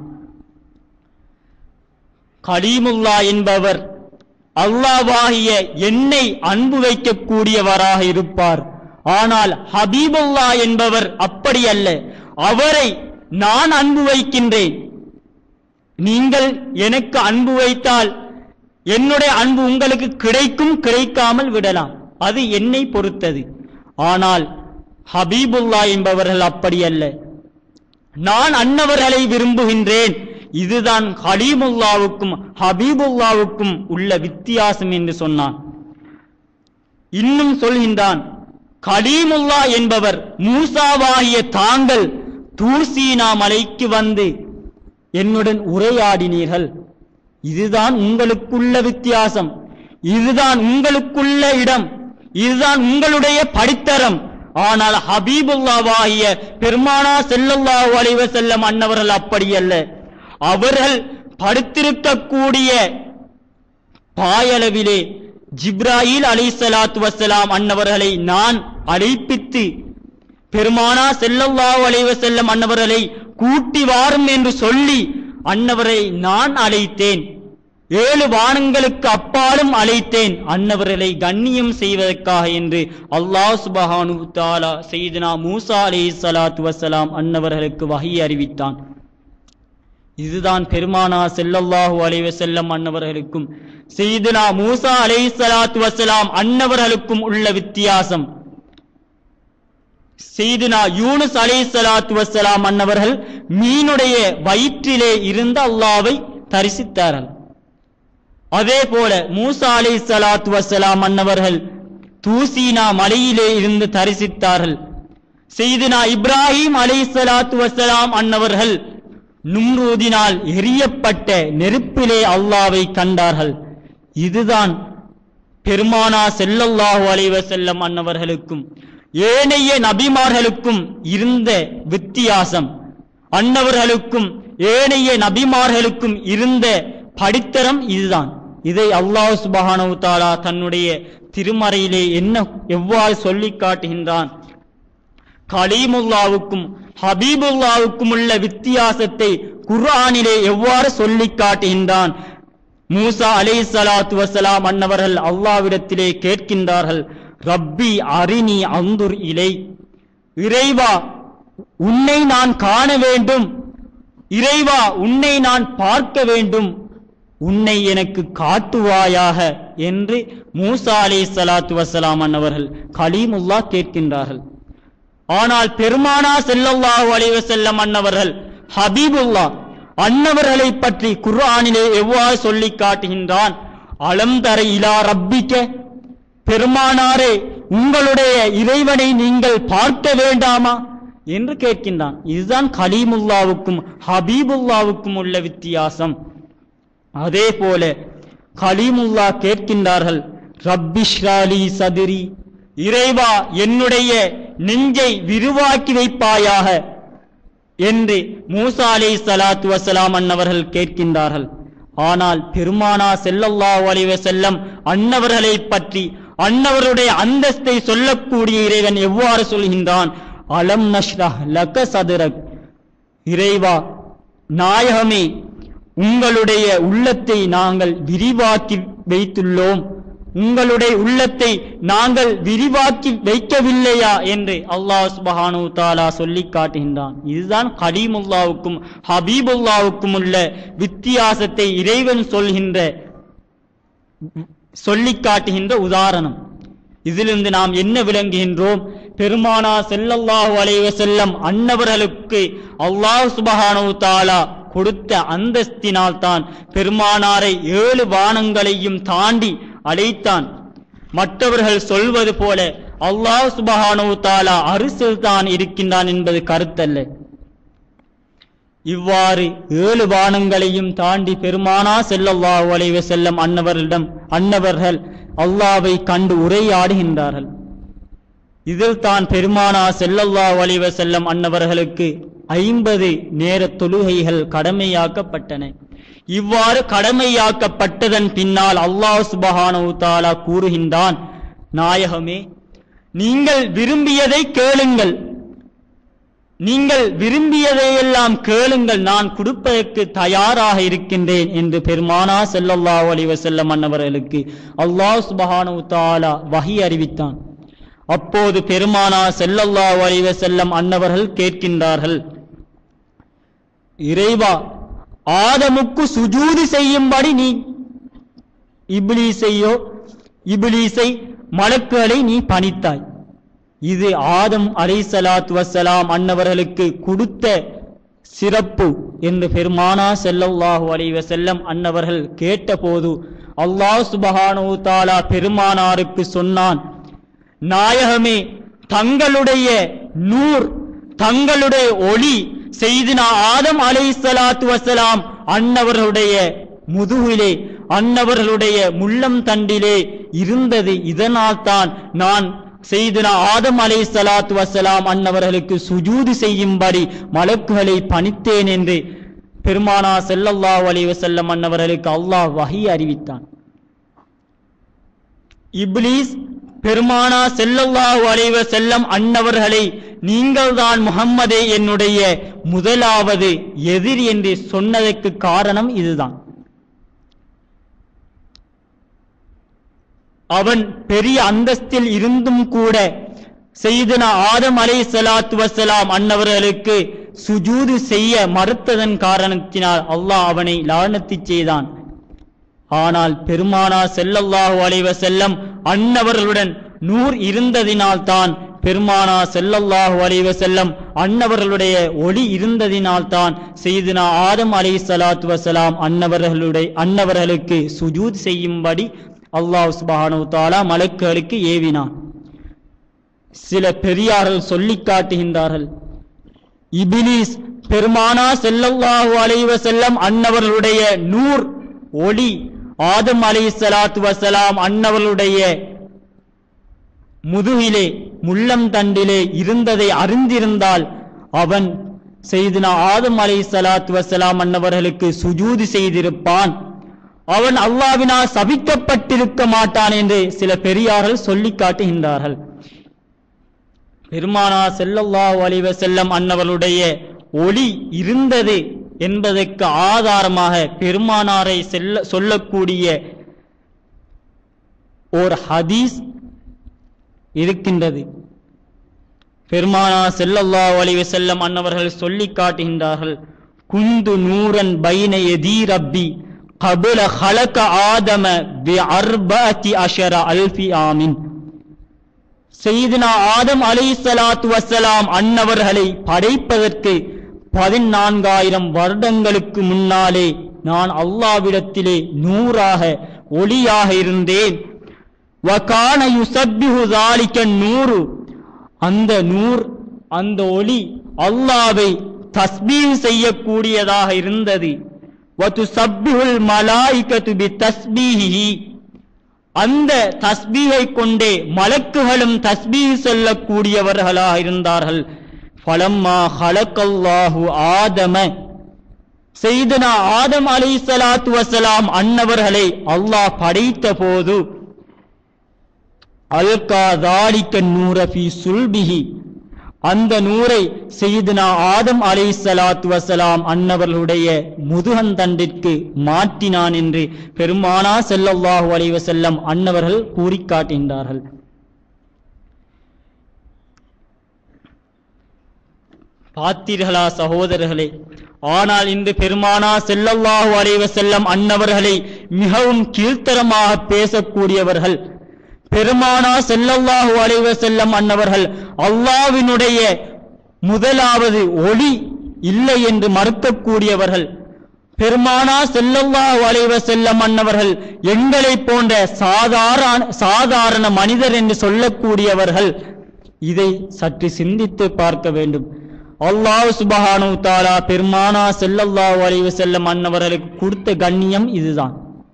கலீமுல்லா என்பவர் அல்லாவாகிய என்னை அன்பு வைக்கக்கூடியவராக இருப்பார் ஆனால் ஹபீபுல்லா என்பவர் அப்படி அல்ல அவரை நான் அன்பு வைக்கின்றேன் நீங்கள் எனக்கு அன்பு வைத்தால் என்னுடைய அன்பு உங்களுக்கு கிடைக்கும் கிடைக்காமல் விடலாம் அது என்னை பொறுத்தது ஆனால் ஹபீபுல்லா என்பவர்கள் அப்படி அல்ல நான் அன்னவர்களை விரும்புகின்றேன் இதுதான் ஹலீமுல்லாவுக்கும் ஹபீபுல்லாவுக்கும் உள்ள வித்தியாசம் என்று சொன்னான் இன்னும் சொல்கின்றான் கலீமுல்லா என்பவர் மூசாவாகிய தாங்கள் தூர்சீனா மலைக்கு வந்து என்னுடன் உரையாடினீர்கள் இதுதான் உங்களுக்குள்ள வித்தியாசம் இதுதான் உங்களுக்குள்ள இடம் இதுதான் உங்களுடைய படித்தரம் ஆனால் ஹபீபுல்லாவாகிய பெருமானா ஸல்லல்லாஹு அலைஹி வஸல்லம் அன்னவர்கள் அப்படி அல்ல அவர்கள் படுத்திருக்கக்கூடிய பாயளவிலே ஜிப்ராயில் அலைஹிஸ்ஸலாத்து வஸ்ஸலாம் அன்னவர்களை நான் அழைப்பித்து பெருமானா ஸல்லல்லாஹு அலைஹி வஸல்லம் அன்னவர்களை கூட்டி வாரும் என்று சொல்லி அன்னவரை நான் அழைத்தேன் ஏழு வானங்களுக்கு அப்பாலும் அழைத்தேன் அன்னவர்களை கண்ணியம் செய்வதற்காக என்று அல்லாஹ் சுபஹானு தாலா செய்தனா மூசா அலைஹிஸ்ஸலாத்து வஸ்ஸலாம் அன்னவர்களுக்கு வகை அறிவித்தான் இதுதான் பெருமானா ஸல்லல்லாஹு அலைஹி வஸல்லம் அன்னவர்களுக்கும் செய்தனா மூசா அலைஹிஸ்ஸலாத்து வஸ்ஸலாம் அன்னவர்களுக்கும் உள்ள வித்தியாசம் செய்தினா யூனுஸ் அலைஹிஸ்ஸலாத்து வஸ்ஸலாம் அன்னவர்கள் மீனுடைய வயிற்றிலே இருந்த அல்லாவை தரிசித்தார்கள் அதே போல மூசா அலைஹிஸ்ஸலாத்து வஸ்ஸலாம் அன்னவர்கள் தூசீனா மலையிலே இருந்து தரிசித்தார்கள் செய்தினா இப்ராஹிம் அலைஹிஸ்ஸலாத்து வஸ்ஸலாம் அன்னவர்கள் நும்ரூதினால் எரியப்பட்ட நெருப்பிலே அல்லாவை கண்டார்கள் இதுதான் பெருமானா ஸல்லல்லாஹு அலைஹி வஸல்லம் அன்னவர்களுக்கும் ஏனைய நபிமார்களுக்கும் இருந்த வித்தியாசம் அன்னவர்களுக்கும் ஏனைய நபிமார்களுக்கும் இருந்த படித்தரம் இதுதான் இதை அல்லாஹ் சுபஹானஹு தஆலா தன்னுடைய திருமறையிலே என்ன எவ்வாறு சொல்லிக் காட்டுகின்றான் கலீமுல்லாவுக்கும் ஹபீபுல்லாவுக்கும் உள்ள வித்தியாசத்தை குர்ஆனிலே எவ்வாறு சொல்லிக் காட்டுகின்றான் மூசா அலைஹிஸ்ஸலாத்து வஸலாம் அன்னவர்கள் அல்லாவிடத்திலே கேட்கின்றார்கள் ரப்பி அரினி அந்துர் இலை இறைவா உன்னை நான் காண வேண்டும் இறைவா உன்னை நான் பார்க்க வேண்டும் உன்னை எனக்கு காட்டுவாயாக என்று மூசா அலை சலாத்து வசலாம் அன்னவர்கள் கலீமுல்லா கேட்கின்றார்கள் ஆனால் பெருமானா செல்லல்லாஹு அலைஹி வஸல்லம் அன்னவர்கள் ஹபீபுல்லா அன்னவர்களை பற்றி குர்ஆனிலே எவ்வாறு சொல்லி காட்டுகின்றான் அலம் தர இலா ரப்பிக்க பெருமானாரே உங்களுடைய இறைவனை நீங்கள் பார்க்க வேண்டாமா என்று கேட்கின்றான் இதுதான் கலீமுல்லாவுக்கும் ஹபீபுல்லாவுக்கும் உள்ள வித்தியாசம் அதே போல கலீமுல்லா கேட்கின்றார்கள் ரப்பிஷ்ராலி சதிரி இறைவா என்னுடைய நெஞ்சை விரிவாக்கி வைப்பாயாக என்று மூசா அலை சலாத்து வசலாம் அன்னவர்கள் கேட்கின்றார்கள் ஆனால் பெருமானா செல்லல்லாஹு அலைஹி வஸல்லம் அன்னவர்களை பற்றி அன்னவருடைய அந்தஸ்தை சொல்லக்கூடிய இறைவன் எவ்வாறு சொல்கின்றான் அலம் நஷ்ரஹ் லக சதுரக் இறைவா நாயகமே உங்களுடைய உள்ளத்தை நாங்கள் விரிவாக்கி வைத்துள்ளோம் உங்களுடைய உள்ளத்தை நாங்கள் விரிவாக்கி வைக்கவில்லையா என்று அல்லாஹ் சுபஹானு தாலா சொல்லி காட்டுகின்றான் இதுதான் கலீமுல்லாவுக்கும் ஹபீபுல்லாவுக்கும் உள்ள வித்தியாசத்தை இறைவன் சொல்கின்ற சொல்லி காட்டுகின்ற உதாரணம் இதிலிருந்து நாம் என்ன விளங்குகின்றோம் பெருமானா செல்லல்லாஹு அலைஹி வஸல்லம் அன்னவர்களுக்கு அல்லாஹ் சுபஹானஹு தஆலா கொடுத்த அந்தஸ்தினால் தான் பெருமானாரை ஏழு வானங்களையும் தாண்டி அழைத்தான் மற்றவர்கள் சொல்வது போல அல்லாஹ் சுபஹானஹு தஆலா அரிசில் தான் இருக்கின்றான் என்பது கருத்தல்ல இவ்வாறு ஏழு வானங்களையும் தாண்டி பெருமானா செல்லல்லாஹு அலைஹி வஸல்லம் அன்னவர்களிடம் அன்னவர்கள் அல்லாவை கண்டு உரையாடுகின்றார்கள் இதில் தான் பெருமானா செல்லல்லாஹு அலைஹி வஸல்லம் அன்னவர்களுக்கு ஐம்பது நேர தொழுகைகள் கடமையாக்கப்பட்டன இவ்வாறு கடமையாக்கப்பட்டதன் பின்னால் அல்லாஹ் சுபஹானஹு தஆலா கூறுகின்றான் நாயகமே நீங்கள் விரும்பியதை கேளுங்கள் நீங்கள் விரும்பியதையெல்லாம் கேளுங்கள் நான் கொடுப்பதற்கு தயாராக இருக்கின்றேன் என்று பெருமானா செல்லல்லாஹு அலைஹி வஸல்லம் அன்னவர்களுக்கு அல்லாஹ் சுபஹானஹு தஆலா வஹி அறிவித்தான் அப்போது பெருமானா செல்லல்லாஹு அலைஹி வஸல்லம் அன்னவர்கள் கேட்கின்றார்கள் இறைவா ஆதமுக்கு சுஜூதி செய்யும்படி நீ இப்லீஸையோ இப்லீஸை மலக்குகளை நீ பணித்தாய் இது ஆதம் அலைசலாத் வசலாம் அன்னவர்களுக்கு கொடுத்த சிறப்பு என்று பெருமானா செல்லல்லாஹு அலைஹி வஸல்லம் அன்னவர்கள் கேட்டபோது அல்லாஹ் சுபஹானஹு தஆலா பெருமானாருக்கு சொன்னான் நாயகமே தங்களுடைய நூர் தங்களுடைய ஒளி செய்தினா ஆதம் அலைஹிஸ்ஸலாத்து வசலாம் அன்னவர்களுடைய முதுகிலே அன்னவர்களுடைய முள்ளம் தண்டிலே இருந்தது இதனால் தான் நான் செய்தினா ஆதம் அலை சலாத்து வசலாம் அன்னவர்களுக்கு சுஜூது செய்யும்படி மலக்குகளை பணித்தேன் என்று பெருமானா செல்லல்லாஹு அலைஹி வஸல்லம் அன்னவர்களுக்கு அல்லாஹ் வஹி அறிவித்தான் இப்லீஸ் பெருமானா செல்லல்லாஹு அலைஹி வஸல்லம் அன்னவர்களை நீங்கள்தான் முஹம்மதே என்னுடைய முதலாவது எதிரி என்று சொன்னதற்கு காரணம் இதுதான் அவன் பெரிய அந்தஸ்தில் இருந்தும் கூட செய்தன ஆதம் அலை சலாத்து வசலாம் அன்னவர்களுக்கு சுஜூது செய்ய மறுத்ததன் காரணத்தினால் அல்லாஹ் அவனை லானத்தி செய்தான் ஆனால் பெருமானா செல்லல்லாஹு அலைஹி வஸல்லம் அன்னவர்களுடன் நூர் இருந்ததினால் தான் பெருமானா செல்லல்லாஹு அலைஹி வஸல்லம் அன்னவர்களுடைய ஒளி இருந்ததினால் தான் செய்தினா ஆதம் அலை சலாத்து வசலாம் அன்னவர்களுடைய அன்னவர்களுக்கு சுஜூத் செய்யும்படி அல்லாஹ் சுப்ஹானஹு தஆலா மலக்குகளுக்கு ஏவினான் சில பெரியார்கள் சொல்லி காட்டுகின்றார்கள் இபிலிஸ் பெருமானா செல்லல்லாஹு அலைஹி வஸல்லம் அன்னவர்களுடைய நூர் ஒளி ஆதம் அலைஹிஸ்ஸலாத்து வஸலாம் அன்னவர்களுடைய முதுகிலே முள்ளம் தண்டிலே இருந்ததை அறிந்திருந்தால் அவன் செய்தினா ஆதம் அலைஹிஸ்ஸலாத்து வஸலாம் அன்னவர்களுக்கு சுஜூது செய்திருப்பான் அவன் அல்லாவினால் சபிக்கப்பட்டிருக்க மாட்டான் என்று சில பெரியார்கள் சொல்லி காட்டுகின்றார்கள் பெருமானா செல்லல்லாஹு அலைஹி வஸல்லம் அன்னவர்களுடைய ஒளி இருந்தது என்பதற்கு ஆதாரமாக பெருமானாரை செல்ல சொல்லக்கூடிய ஓர் ஹதீஸ் இருக்கின்றது பெருமானா செல்லல்லாஹு அலைஹி வஸல்லம் அன்னவர்கள் சொல்லி காட்டுகின்றார்கள் குந்து நூரன் பைன எதி ரப்பி قبل خلق آدم بأربعة عشر ألف عام செய்தினா ஆதம் அலை சலாத்து வசலாம் அன்னவர்களை படைப்பதற்கு பதினான்காயிரம் வருடங்களுக்கு முன்னாலே நான் அல்லாவிடத்திலே நூறாக ஒளியாக இருந்தேன் வகான யுசப்பிஹு ذَلِكَ நூறு அந்த நூர் அந்த ஒளி அல்லாவை தஸ்பீஹ் செய்யக்கூடியதாக இருந்தது வதுசப்பிஹுல் மலாயிகத்து பி தஸ்பீஹிஹி அந்த தஸ்பீகை கொண்டே மலக்குகளும் தஸ்பீஹ் சொல்லக்கூடியவர்களாக இருந்தார்கள் ஃபலம்மா ஹலக்கல்லாஹு ஆதம செய்தனா ஆதம் அலை சலாத்து வசலாம் அன்னவர்களை அல்லாஹ் படைத்த போது அல்கா தாலிக்க நூரபி சுல்பிஹி அந்த நூரை செய்தனா ஆதம் அலை சலாத்து வசலாம் அன்னவர்களுடைய முதுகந்தண்டிற்கு மாற்றினான் என்று பெருமானா செல்லல்லாஹு அலைஹி வஸல்லம் அன்னவர்கள் கூறிக் காட்டுகின்றார்கள் பார்த்தீர்களா சகோதரர்களே ஆனால் இன்று பெருமானா செல்லல்லாஹு அலைஹி வஸல்லம் அன்னவர்களை மிகவும் கீழ்த்தரமாக பேசக்கூடியவர்கள் பெருமானா செல்லல்லாஹு அலைஹி வஸல்லம் அன்னவர்கள் அல்லாவினுடைய முதலாவது ஒளி இல்லை என்று மறுக்கக்கூடியவர்கள் பெருமானா செல்லல்லாஹு அலைஹி வஸல்லம் அன்னவர்கள் எங்களை போன்ற சாதாரண சாதாரண மனிதர் என்று சொல்லக்கூடியவர்கள் இதை சற்று சிந்தித்து பார்க்க வேண்டும் அல்லாஹ் சுபஹானு தாலா பெருமானா செல்லல்லாஹு அலைஹி வஸல்லம் அன்னவர்களுக்கு கொடுத்த கண்ணியம் இதுதான்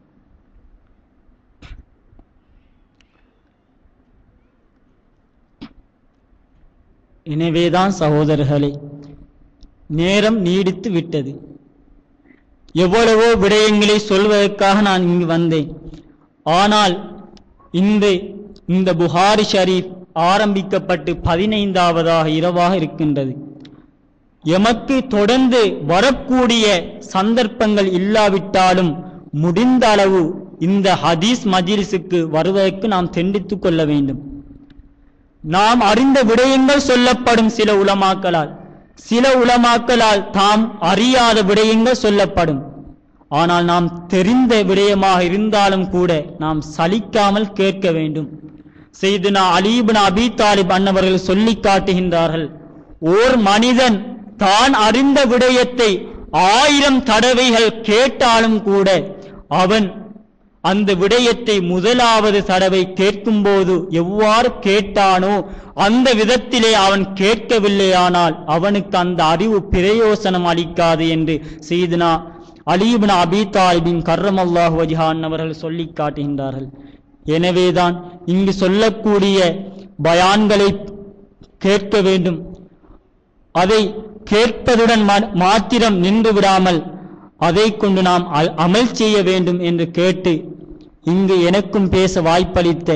எனவேதான் சகோதரர்களே நேரம் நீடித்து விட்டது எவ்வளவோ விடயங்களை சொல்வதற்காக நான் இங்கு வந்தேன் ஆனால் இன்று இந்த புகாரி ஷரீஃப் ஆரம்பிக்கப்பட்டு பதினைந்தாவதாக இரவாக இருக்கின்றது எமக்கு தொடர்ந்து வரக்கூடிய சந்தர்ப்பங்கள் இல்லாவிட்டாலும் முடிந்த அளவு இந்த ஹதீஸ் மஜிலிஸுக்கு வருவதற்கு நாம் தெண்டித்துக் கொள்ள வேண்டும் நாம் அறிந்த விடயங்கள் சொல்லப்படும் சில உலமாக்களால் சில உலமாக்களால் தாம் அறியாத விடயங்கள் சொல்லப்படும் ஆனால் நாம் தெரிந்த விடயமாக இருந்தாலும் கூட நாம் சலிக்காமல் கேட்க வேண்டும் செய்துனா அலீபின் அபி தாலிப் அன்னவர்கள் சொல்லி காட்டுகின்றார்கள் ஓர் மனிதன் தான் அறிந்த விடயத்தை ஆயிரம் தடவைகள் கேட்டாலும் கூட அவன் அந்த விடயத்தை முதலாவது தடவை கேட்கும்போது எவ்வாறு கேட்டானோ அந்த விதத்திலே அவன் கேட்கவில்லையானால் அவனுக்கு அந்த அறிவு பிரயோசனம் அளிக்காது என்று செய்தனா அலீபின் அபி தாலிபின் கர்ரம் அல்லாஹ் வஜிஹான் அவர்கள் சொல்லி காட்டுகின்றார்கள் எனவேதான் இங்கு சொல்லக்கூடிய பயான்களை கேட்க வேண்டும் அதை கேட்பதுடன் மா- மாத்திரம் நின்று விடாமல் அதை கொண்டு நாம் அ- அமல் செய்ய வேண்டும் என்று கேட்டு இங்கு எனக்கும் பேச வாய்ப்பளித்த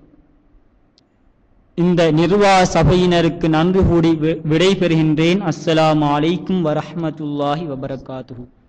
இந்த நிர்வாக சபையினருக்கு நன்றி கூடி வி- விடைபெறுகின்றேன் அஸ்ஸலாமு அலைக்கும் வரஹ்மத்துல்லாஹி வபரகாத்துஹு